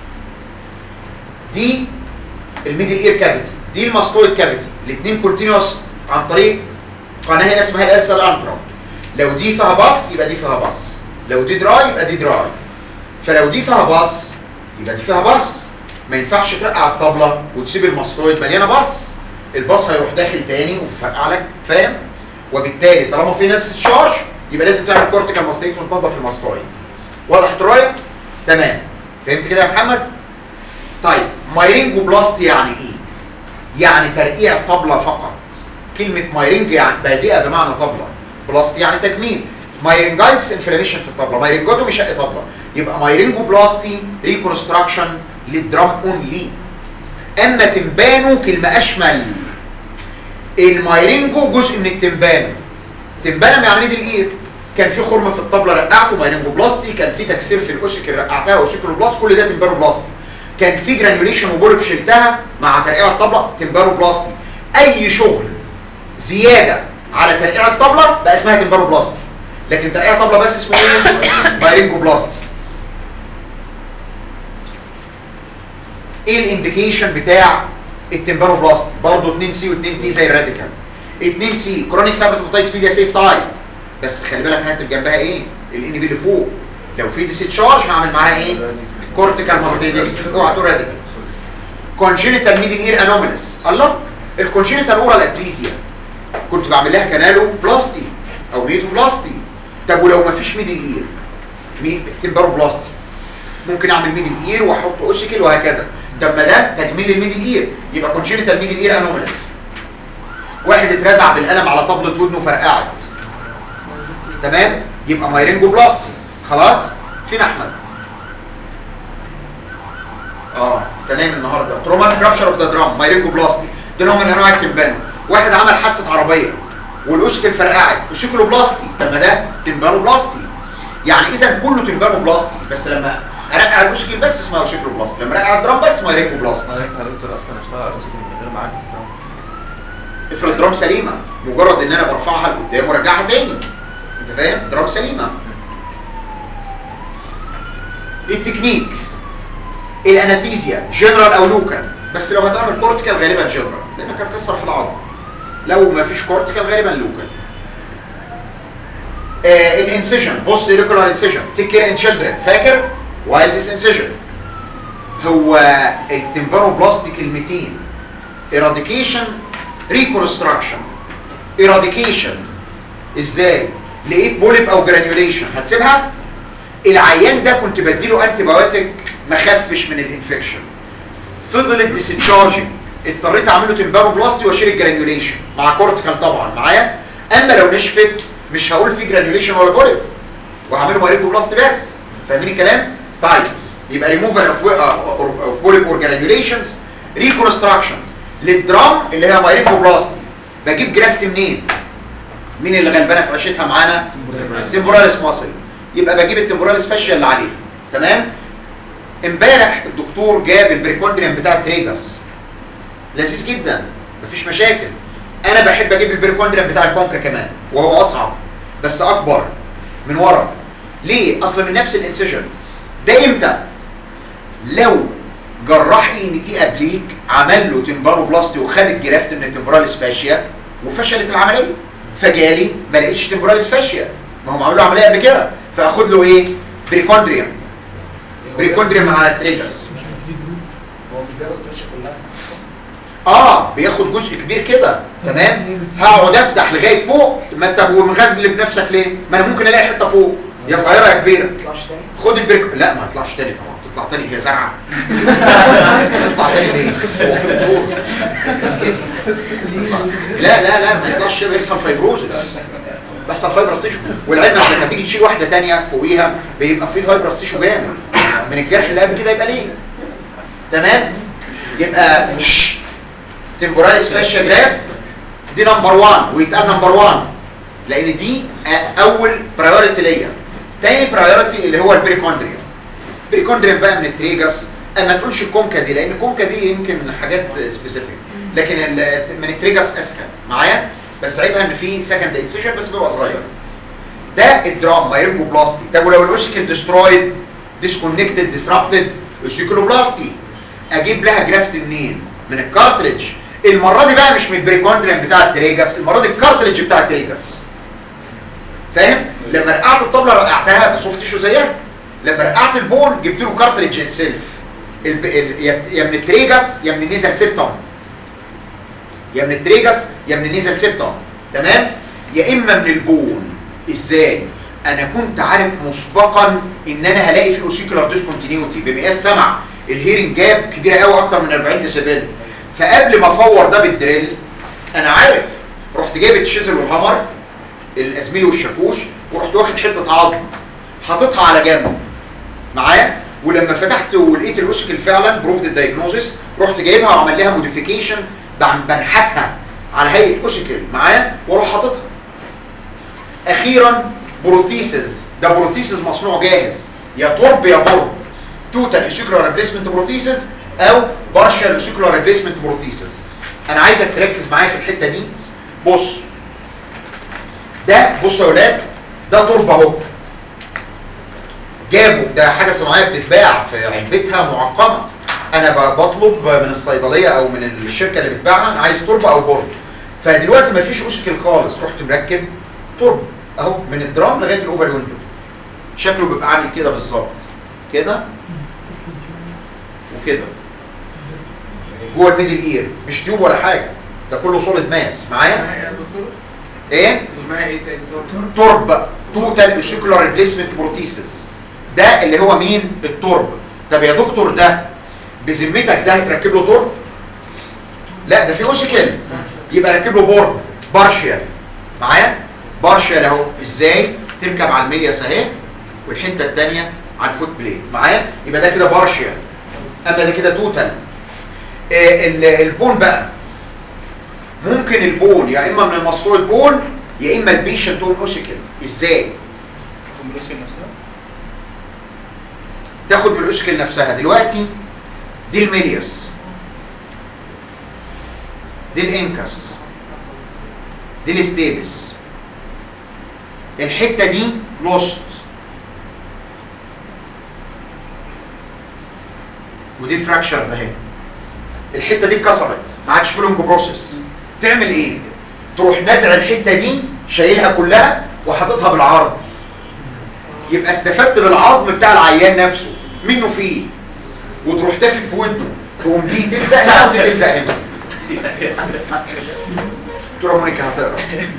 دي الميدل اير كافيتي دي الماستويد كافيتي الاثنين كونتينوس عن طريق قناه هنا اسمها الالسال انترا لو دي فيها باص يبقى دي فيها باص لو دي دراي يبقى دي دراي فلو دي فيها باص يبقى دي فيها باص ما ينفعش ترقع الطبله وتسيب الماستويد مليانه باص الباص هيروح داخل تاني ويفرقع لك فاهم وبالتالي طالما في نفس الشارج يبقى لازم تعمل كورتيكال ماستيك وتنظف الماستويد واضح درايه تمام فهمت كده يا محمد طيب مايرينجو بلاست يعني ايه يعني ترقيع طبلة فقط كلمة مايرينج يعني بادئة بمعنى طبلة بلاست يعني تجميل مايرينجايتس انفلاميشن في الطبلة مايرينجوتومي شق طبلة يبقى مايرينجو بلاستي ريكونستراكشن للدرام اونلي اما تمبانو كلمة اشمل المايرينجو جزء من التمبانو تمبانو يعني ميدل اير كان في خرم في الطبلة رقعته مايرينجو بلاستي كان في تكسير في الاوسيكل رقعتها اوسيكلو بلاست كل ده تمبانو بلاستي كان في جرانيوليشن وبولب شلتها مع ترقيع الطبلة تمبانو بلاستي اي شغل زيادة على ترقيع الطبلة بقى اسمها تمبانو بلاستي لكن ترقيع الطبلة بس اسمه ايه مايرينجو بلاستي ايه الانديكيشن بتاع التمبانو بلاستي برضه 2 سي و2 تي زي الراديكال 2 سي كرونيك سابتوتايتس ميديا سيف تايب بس خلي بالك هكتب جنبها ايه الان بي اللي فوق لو في ديسشارج هعمل معاها ايه كورتيكال ماستيديك اوعى تقول راديكال كونجينيتال ميدل اير انوماليس الله الكونجينيتال اورال اتريزيا كنت بعمل لها كانالو بلاستي او نيتو بلاستي طب ولو ما فيش ميدل اير مين تمبارو بلاستي ممكن اعمل ميدل اير واحط اوسيكل وهكذا طب ما ده تجميل الميدل اير يبقى كونجينيتال ميدل اير انوماليس واحد اترزع بالقلم على طبلة ودنه فرقعت تمام يبقى مايرينجو بلاستي خلاص فين احمد اه تمام النهارده تروماتيك رابشر اوف ذا درام مايرينجو بلاستي ده نوع من انواع التمبانو واحد عمل حادثه عربيه والاوسكل فرقعت اوسيكلو بلاستي طب ما ده تمبانو بلاستي يعني اذا كله تمبانو بلاستي بس لما ارقع الاوسكل بس اسمها اوسيكلو بلاستي لما ارقع الدرام بس مايرينجو بلاستي انا دكتور اصلا اشتغل على راسي من غير معاك افرض الدرام سليمه مجرد ان انا برفعها لقدام وارجعها تاني انت فاهم درام سليمه التكنيك الانافيزيا جنرال او لوكال بس لو هتعمل كورتيكال غالبا جنرال لانك هتكسر في العظم لو ما فيش كورتيكال غالبا لوكال آه الانسيجن بص ريكولار انسيجن تيك كير ان تشيلدرن فاكر وايلدس انسيجن هو التمبانو بلاستي كلمتين eradication reconstruction eradication ازاي لقيت بوليب او جرانيوليشن هتسيبها العيان ده كنت بديله انتي بايوتيك ما خفش من الانفكشن فضلت ديسشارجنج اضطريت اعمله تمبانو بلاستي واشيل الجرانيوليشن مع كورتيكال طبعا معايا اما لو نشفت مش هقول في جرانيوليشن ولا بوليب وهعمله ماريكو بلاست بس فاهمين الكلام طيب يبقى ريموفال اوف بوليب اور جرانيوليشنز ريكونستراكشن للدرام اللي هي ماريكو بلاستي بجيب جرافت منين مين اللي غلبانه في عيشتها معانا تمبوراليس ماسل يبقى بجيب التمبوراليس فاشيا اللي عليه تمام امبارح الدكتور جاب البريكوندريم بتاع التريجاس لذيذ جدا مفيش مشاكل انا بحب اجيب البريكوندريم بتاع الكونكا كمان وهو اصعب بس اكبر من ورا ليه اصلا من نفس الانسجن ده امتى لو جراح اي ان تي ابليك عمل له تمبارو بلاستي وخد الجرافت من التمبوراليس فاشيا وفشلت العمليه فجالي ما لقيتش تمبوراليس فاشيا ما هم عملوا عمليه قبل كده فاخد له ايه بريكوندريم بريكوندريم على التريجاس هو مش بياخد الوش كلها اه بياخد جزء كبير كده تمام هقعد افتح لغايه فوق ما انت مغزل بنفسك ليه ما انا ممكن الاقي حته فوق يا صغيره يا كبيره ما يطلعش تاني خد البريك لا ما هتطلعش تاني طبعا تطلع تاني هي زرعه تطلع تاني ليه هو في الفور. لا لا لا ما يطلعش بيحصل فايبروزس بيحصل فايبرس تيشو والعلم انك لما تيجي تشيل واحده تانية فوقيها بيبقى في فايبرس تيشو جامد من الجرح اللي قبل كده يبقى ليه تمام يبقى تمبوراليس فاشيا جراف دي نمبر 1 ويتقال نمبر 1 لان دي آه، اول برايورتي ليا تاني برايورتي اللي هو البريكوندريوم البريكوندريوم بقى من التريجاس اما تقولش الكونكا دي لان الكونكا دي يمكن حاجات سبيسيفيك لكن ال- من التريجاس اسهل معايا بس عيبها ان في سكند انسيجن بس بيبقى صغير ده الدرام مايرنجو بلاستي طب ولو الاوسيكل ديسترويد ديسكونكتد ديسربتد اوسيكلوبلاستي اجيب لها جرافت منين من الكارتريج المره دي بقى مش من البريكوندريم بتاع التريجاس المره دي الكارتريج بتاع التريجاس فاهم لما رقعت الطبله رقعتها بسوفت تيشو زيها لما رقعت البون جبت له كارتريج انسيلف الب... ال... يا يا من التريجاس يا من النيزل سيبتوم يا من التريجاس يا من النيزل سيبتوم تمام يا اما من البون ازاي انا كنت عارف مسبقا ان انا هلاقي في الاوسيكولار ديسكونتينيوتي بمقياس سمع الهيرنج جاب كبيره قوي اكتر من 40 ديسيبل فقبل ما افور ده بالدريل انا عارف رحت جايب الشيزل والهامر الازميل والشاكوش ورحت واخد حته عظم حاططها على جنب معايا ولما فتحت ولقيت الاوسكل فعلا بروفد الدايجنوزس رحت جايبها وعمل لها موديفيكيشن بنحتها على هيئه اوسكل معايا واروح حاططها اخيرا بروثيسز ده بروثيسز مصنوع جاهز يا ترب يا برب توتال اوسيكولار ريبليسمنت بروثيسز او بارشال اوسيكولار ريبليسمنت بروثيسز انا عايزك تركز معايا في الحته دي بص ده بصوا يا ولاد ده تربه اهو جابوا ده حاجه صناعيه بتتباع في علبتها معقمه انا ب- بطلب من الصيدليه او من الشركه اللي بتبيعها انا عايز تربه او برد فدلوقتي مفيش اوسكل خالص رحت مركب ترب اهو من الدرام لغايه الاوفر ويندو شكله بيبقى عامل كده بالظبط كده وكده جوه الميدل اير مش تيوب ولا حاجه ده كله سوليد ماس معايا اسمها ايه يا دكتور؟ ايه اسمها ايه تاني دكتور؟ ترب توتال اوسيكولار ريبليسمنت بروثيسز ده اللي هو مين الترب طب يا دكتور ده بذمتك ده هيتركب له ترب لا ده في اوسيكل يبقى ركب له بورد بارشيال معايا بارشيال اهو ازاي تركب على الميلياس اهي والحته الثانيه على الفوت بليد معايا يبقى ده كده بارشيال اما ده كده توتال آه ال- البون بقى ممكن البون يا اما من المسطوع البون يا اما البيشنت تون اوسيكل ازاي كومبريشن نفسها تاخد من الاوسيكل نفسها دلوقتي دي الميلياس دي الانكس دي الاستيبس الحته دي لوست ودي فراكشر ده اهي الحته دي اتكسرت ما عادش فيلونج بروسيس تعمل ايه تروح نازع الحته دي شايلها كلها وحاططها بالعرض يبقى استفدت بالعظم بتاع العيان نفسه منه فيه وتروح داخل في ودنه تقوم دي تلزق هنا ودي تلزق هنا دكتوره مونيكا هتقرا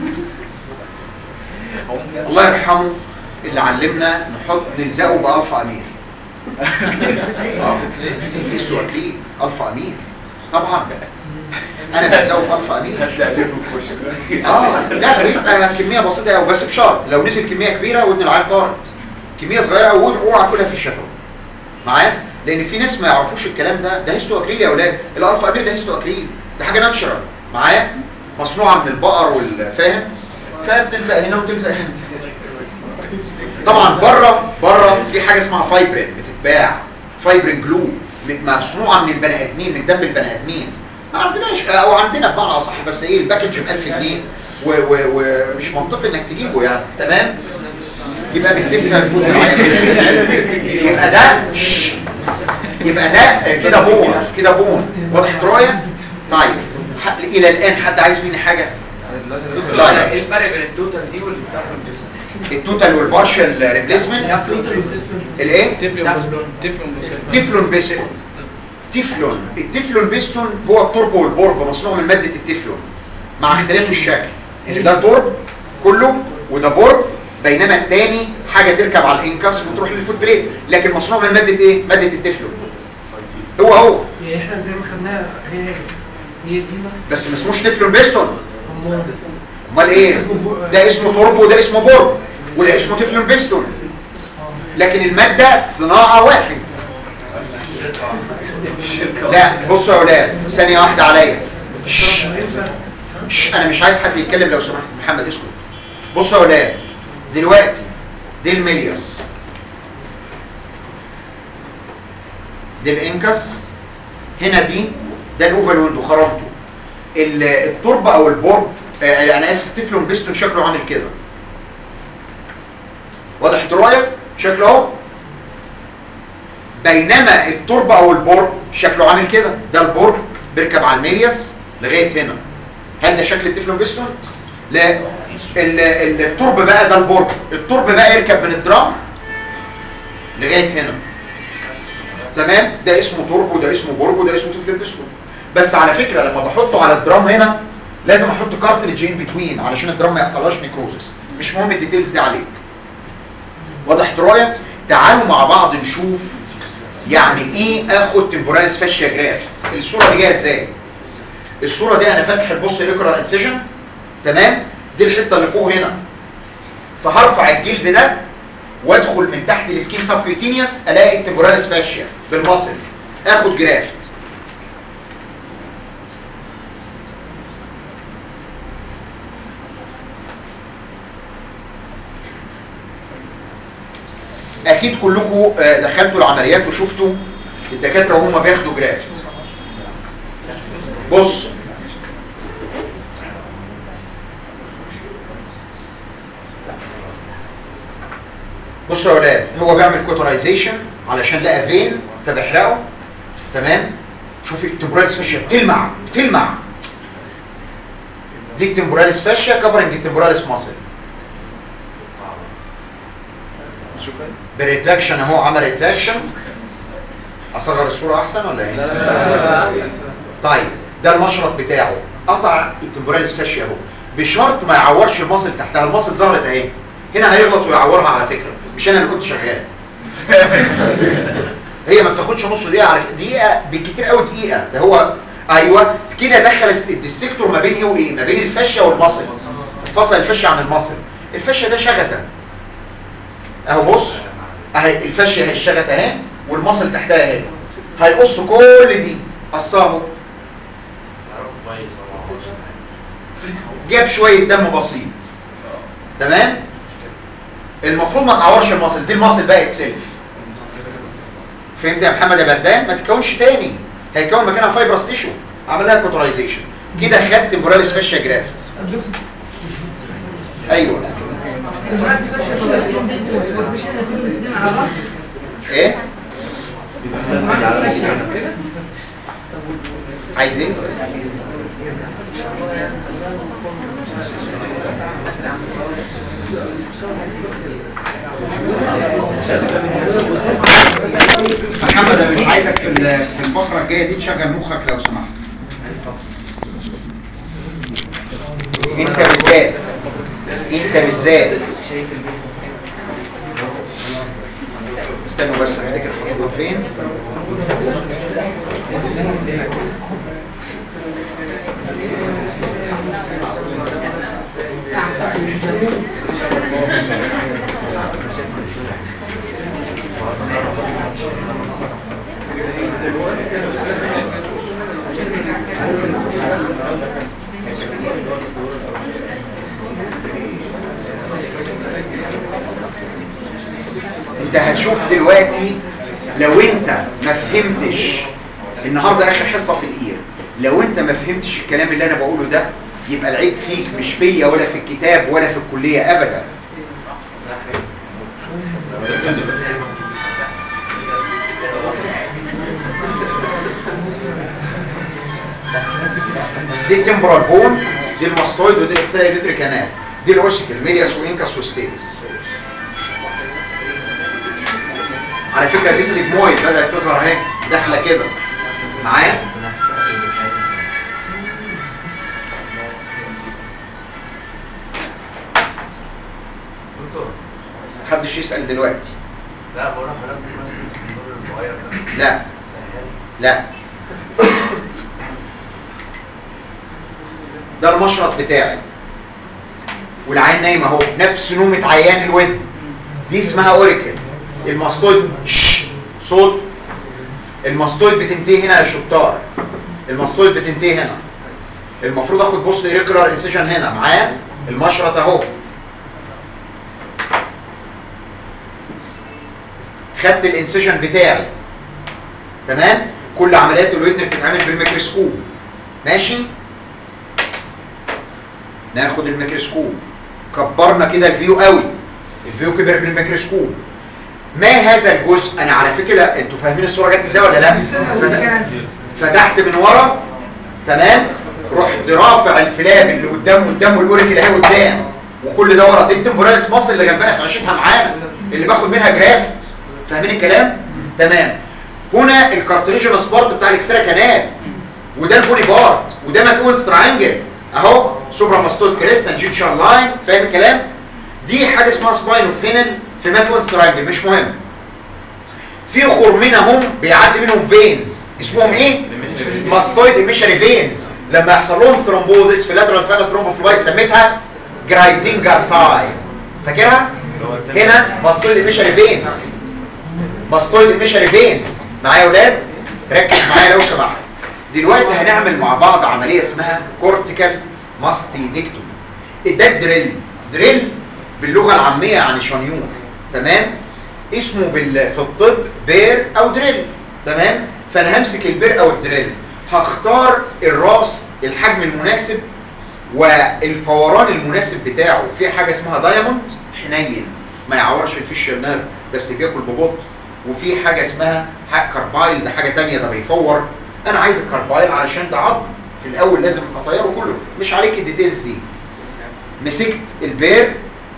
الله يرحمه اللي علمنا نحط نلزقه بالفا امير اه اسمه اكيد الفا امير طبعا انا بزود الفا امين هتلاقي في وشك اه لا بيبقى كميه بسيطه قوي بس بشرط لو نزل كميه كبيره ودن العيال طارت كميه صغيره اوعى كلها في الشفا معايا لان في ناس ما يعرفوش الكلام ده ده هيستو اكريل يا اولاد الالفا امين ده هيستو اكريل ده حاجه ناتشرال معايا مصنوعه من البقر والفاهم فبتلزق هنا وتلزق هنا طبعا بره بره في حاجه اسمها فايبرين بتتباع فايبرين جلو مصنوعه من البني ادمين من دم البني ادمين ما عندناش او عندنا بمعنى اصح بس ايه الباكج ب 1000 جنيه و- و- ومش منطقي انك تجيبه يعني تمام يبقى بتدفع فوق العين يبقى ده شش. يبقى ده كده بون كده بون واضح ترايا طيب ح- الى الان حد عايز مني حاجه ايه الفرق بين التوتال دي والبتاع التوتال والبارشال ريبليسمنت الايه تيفلون بيستون تيفلون التيفلون بيستون هو التورب والبورب مصنوع من مادة التيفلون مع اختلاف الشكل ان ده تورب كله وده بورب بينما الثاني حاجة تركب على الانكاس وتروح للفوت بليت لكن مصنوع من مادة ايه؟ مادة التيفلون هو هو يعني احنا زي ما خدناها هي هي هي دي بس ما اسموش تيفلون بيستون امال امال ايه؟ ده اسمه تورب وده اسمه بورب وده اسمه تيفلون بيستون لكن المادة صناعة واحد لا بصوا يا اولاد ثانية واحدة عليا شش. شش. انا مش عايز حد يتكلم لو سمحت محمد اسكت بصوا يا اولاد دلوقتي دي الميليوس دي الانكس هنا دي ده الاوفال ويندو خرمته ال- التربة او البورب آه، انا اسف التفلون بيستون شكله عامل كده واضح درايه شكله اهو بينما التربة او البورب شكله عامل كده ده البورب بيركب على الميليوس لغايه هنا هل ده شكل التفلون بيستون لا ال- ال- الترب بقى ده البورب الترب بقى يركب من الدرام لغايه هنا تمام ده اسمه تورب وده اسمه بورب وده اسمه تفلون بيستون بس على فكره لما بحطه على الدرام هنا لازم احط كارتلج ان بتوين علشان الدرام ما يحصلهاش نيكروزس مش مهم الديتيلز دي عليك واضح درايه تعالوا مع بعض نشوف يعني ايه اخد تمبوراليس فاشيا جرافت الصوره دي جايه ازاي الصوره دي انا فاتح البوست اليكولار انسيجن تمام دي الحته اللي فوق هنا فهرفع الجلد ده وادخل من تحت السكين سبكيوتينيوس الاقي التمبوراليس فاشيا بالمصل اخد جرافت اكيد كلكم آه، دخلتوا العمليات وشفتوا الدكاتره وهم بياخدوا جرافت بص بصوا يا اولاد هو بيعمل كوترايزيشن علشان لقى فين فبيحرقه تمام شوف التمبوراليس فاشيا بتلمع بتلمع دي التمبوراليس فاشيا كفرنج التمبوراليس ماسل بريتراكشن اهو عمل ريتراكشن اصغر الصوره احسن ولا ايه طيب ده المشرط بتاعه قطع التمبوراليس فاشيا اهو بشرط ما يعورش المصل تحتها المصل ظهرت اهي هنا هيغلط ويعورها على فكره مش انا اللي كنت شغال هي ما بتاخدش نص دقيقه على دقيقه بالكتير قوي دقيقه ده هو ايوه كده دخل الديستكتور ما بين ايه وايه ما بين الفاشيه والمصل فصل الفاشيه عن المصل الفاشيه ده شغته اهو بص اهي الفاشيه اهي الشغته اهي والمصل تحتها اهي هيقص كل دي قصاه جاب شويه دم بسيط تمام المفروض ما تعورش المصل دي المصل بقت سيلف فهمت يا محمد يا بردان ما تتكونش تاني هيكون مكانها فايبرس تيشو عمل لها كوترايزيشن كده خدت موراليس فاشيا جرافت ايوه ايه عايز ايه محمد انا مش عايزك في ال- في الفقره الجايه دي تشغل مخك لو سمحت انت بالذات انت بالذات استنوا بس افتكر الخطوه فين دلوقتي لو انت ما فهمتش النهارده اخر حصه في الاير لو انت ما فهمتش الكلام اللي انا بقوله ده يبقى العيب فيك مش فيا ولا في الكتاب ولا في الكليه ابدا دي التمبرال بون دي الماستويد ودي الاكسايليتري كانال دي الاوسيكل ميلياس وانكاس وستيلس على فكره دي السيجمويد بدات تظهر اهي داخله كده معايا دكتور محدش يسال دلوقتي لا بقول لحضرتك مثلا الدور الصغير ده لا سهل لا ده المشرط بتاعي والعين نايمه اهو نفس نومه عيان الودن دي اسمها اوريكل الماستويد شش، صوت الماستويد بتنتهي هنا يا شطار الماستويد بتنتهي هنا المفروض اخد بوست ايريكولار انسيشن هنا معايا المشرط اهو خدت الانسيشن بتاعي تمام كل عمليات الودن بتتعمل بالميكروسكوب ماشي ناخد الميكروسكوب كبرنا كده الفيو قوي الفيو كبر بالميكروسكوب ما هذا الجزء انا على فكره انتوا فاهمين الصوره جت ازاي ولا لا فت- فتحت من ورا تمام رحت رافع الفلاب اللي قدام قدام والاوريكل اهي قدام وكل ده ورا دي التمبوراليس مصر اللي جنبنا في عيشتها معانا اللي باخد منها جرافت فاهمين الكلام تمام هنا الكارتريجن سبارت بتاع الاكسترا كانال وده البولي بارت وده مكون تراينجل اهو سوبرا ماستوت كريست جين شار لاين فاهم الكلام دي حاجه اسمها سباين وفينل في ماكون تراينجل مش مهم في خرمين اهم بيعدي منهم فينز اسمهم ايه ماستويد ايميشري فينز لما يحصل لهم ثرومبوزيس في لاترال سالا ثرومبوفلاي سميتها جرايزنجر سايز فاكرها هنا ماستويد ايميشري فينز ماستويد ايميشري فينز معايا يا اولاد ركز معايا لو سمحت دلوقتي هنعمل مع بعض عمليه اسمها كورتيكال ماستيدكتومي ده الدريل دريل باللغه العاميه يعني شنيور تمام اسمه بال... في الطب بير او دريل تمام فانا همسك البير او الدريل هختار الراس الحجم المناسب والفوران المناسب بتاعه في حاجه اسمها دايموند حنين ما يعورش الفيشل نيرف بس بياكل ببطء وفي حاجه اسمها حق كاربايل ده حاجه تانية ده بيفور انا عايز الكاربايل علشان ده عظم في الاول لازم اطيره كله مش عليك الديتيلز دي مسكت البير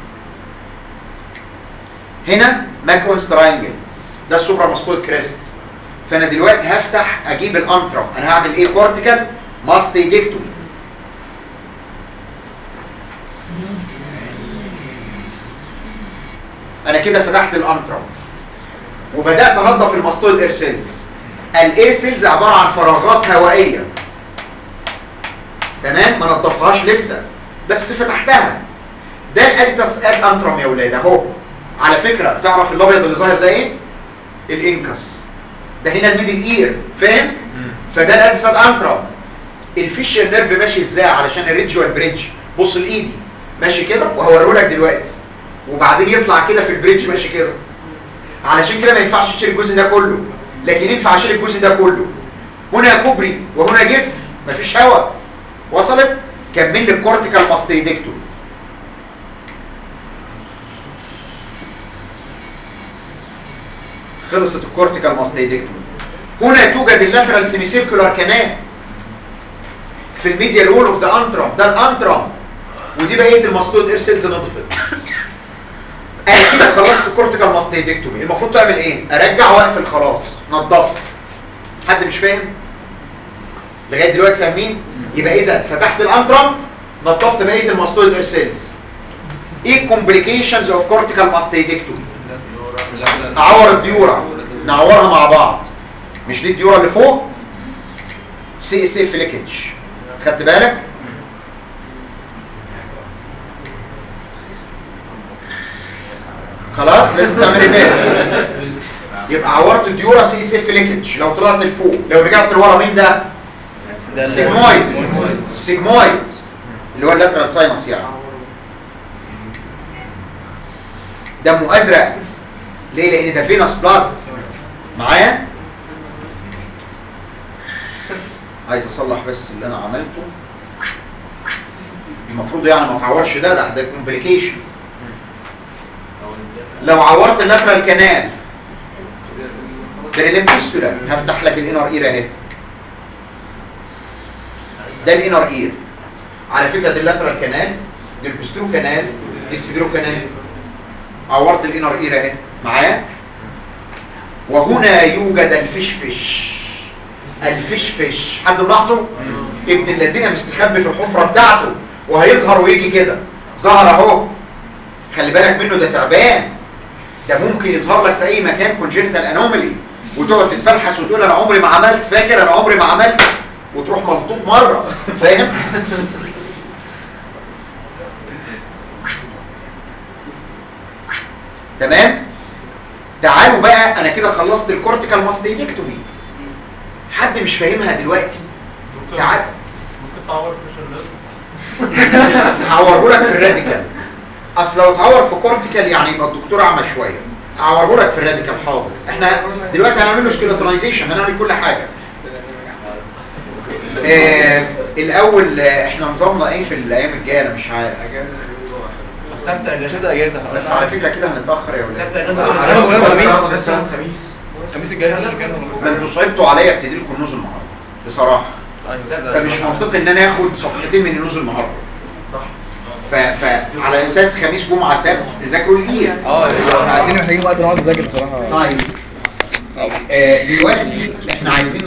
هنا ماكونز تراينجل ده السوبرا ماسكول كريست فانا دلوقتي هفتح اجيب الانترم انا هعمل ايه كورتيكال ماستيدكتومي انا كده فتحت الانترم وبدات انظف الماستويد اير سيلز الاير سيلز عباره عن فراغات هوائيه تمام ما نظفتهاش لسه بس فتحتها ده الالتس اد انترم يا ولاد اهو على فكره تعرف الابيض اللي ظاهر ده ايه الانكس ده هنا الميدل اير فاهم فده الالتس اد انترم الفيشال نيرف ماشي ازاي علشان الريدجوال بريدج بص لايدي ماشي كده وهوريه لك دلوقتي وبعدين يطلع كده في البريدج ماشي كده علشان كده ما ينفعش تشيل الجزء ده كله لكن ينفع اشيل الجزء ده كله هنا كوبري وهنا جسر مفيش هواء وصلت كمل لي الكورتيكال ماستيدكتومي خلصت الكورتيكال ماستيدكتومي هنا توجد اللاترال سيميسيركولار كانال في الميديال وول اوف ذا انترم ده الانترم ودي بقيه الماستود اير سيلز نضفت انا كده خلصت الكورتيكال ماستيدكتومي المفروض تعمل ايه ارجع واقفل خلاص نضفت حد مش فاهم لغايه دلوقتي فاهمين يبقى اذا فتحت الانترم نضفت بقيه الماستويد اير سيلز ايه الكومبليكيشنز اوف كورتيكال ماستيدكتومي اعور الديورا نعورها مع بعض مش دي الديورا اللي فوق سي اس اف ليكج خدت بالك خلاص لازم تعمل ايه يبقى عورت الديورا سي اس اف ليكج لو طلعت لفوق لو رجعت لورا مين ده سيجمويد سيجمويد اللي هو اللاترال ساينس يعني دمه ازرق ليه لان ده فينس بلاد معايا عايز اصلح بس اللي انا عملته المفروض يعني ما تعورش ده ده ده كومبليكيشن لو عورت اللاترال كانال بالليمفيستولا هفتح لك الانر اير اهي ده الانر اير على فكره دي اللاترال كانال دي البسترو كانال دي السيجرو كانال عورت الانر اير اهي معايا وهنا يوجد الفشفش الفشفش حد ملاحظه ابن الذين مستخبي في الحفره بتاعته وهيظهر ويجي كده ظهر اهو خلي بالك منه ده تعبان ده ممكن يظهر لك في اي مكان كونجنتال انومالي وتقعد تتفلحس وتقول انا عمري ما عملت فاكر انا عمري ما عملت وتروح ملطوط مره فاهم تمام تعالوا بقى انا كده خلصت الكورتيكال ماستيدكتومي حد مش فاهمها دلوقتي تعال ممكن تعور في شلال هعوره لك في الراديكال اصل لو اتعور في كورتيكال يعني يبقى الدكتور اعمى شويه هعوره لك في الراديكال حاضر احنا دلوقتي هنعمل له سكيلتونايزيشن هنعمل كل حاجه آه الاول آه، احنا نظامنا ايه في الايام الجايه انا مش عارف سبت اجازه شد اجازه بس على فكره كده هنتاخر يا سبت ولاد اجازه الخميس الخميس الجاي اللي كان ما انتوا صعبتوا عليا ابتدي لكم النوز النهارده بصراحه فمش منطقي ان انا اخد صفحتين من النوز النهارده صح ف... فعلى اساس خميس جمعه سبت تذاكروا الايه اه احنا عايزين محتاجين وقت نقعد نذاكر بصراحه طيب آه دلوقتي احنا عايزين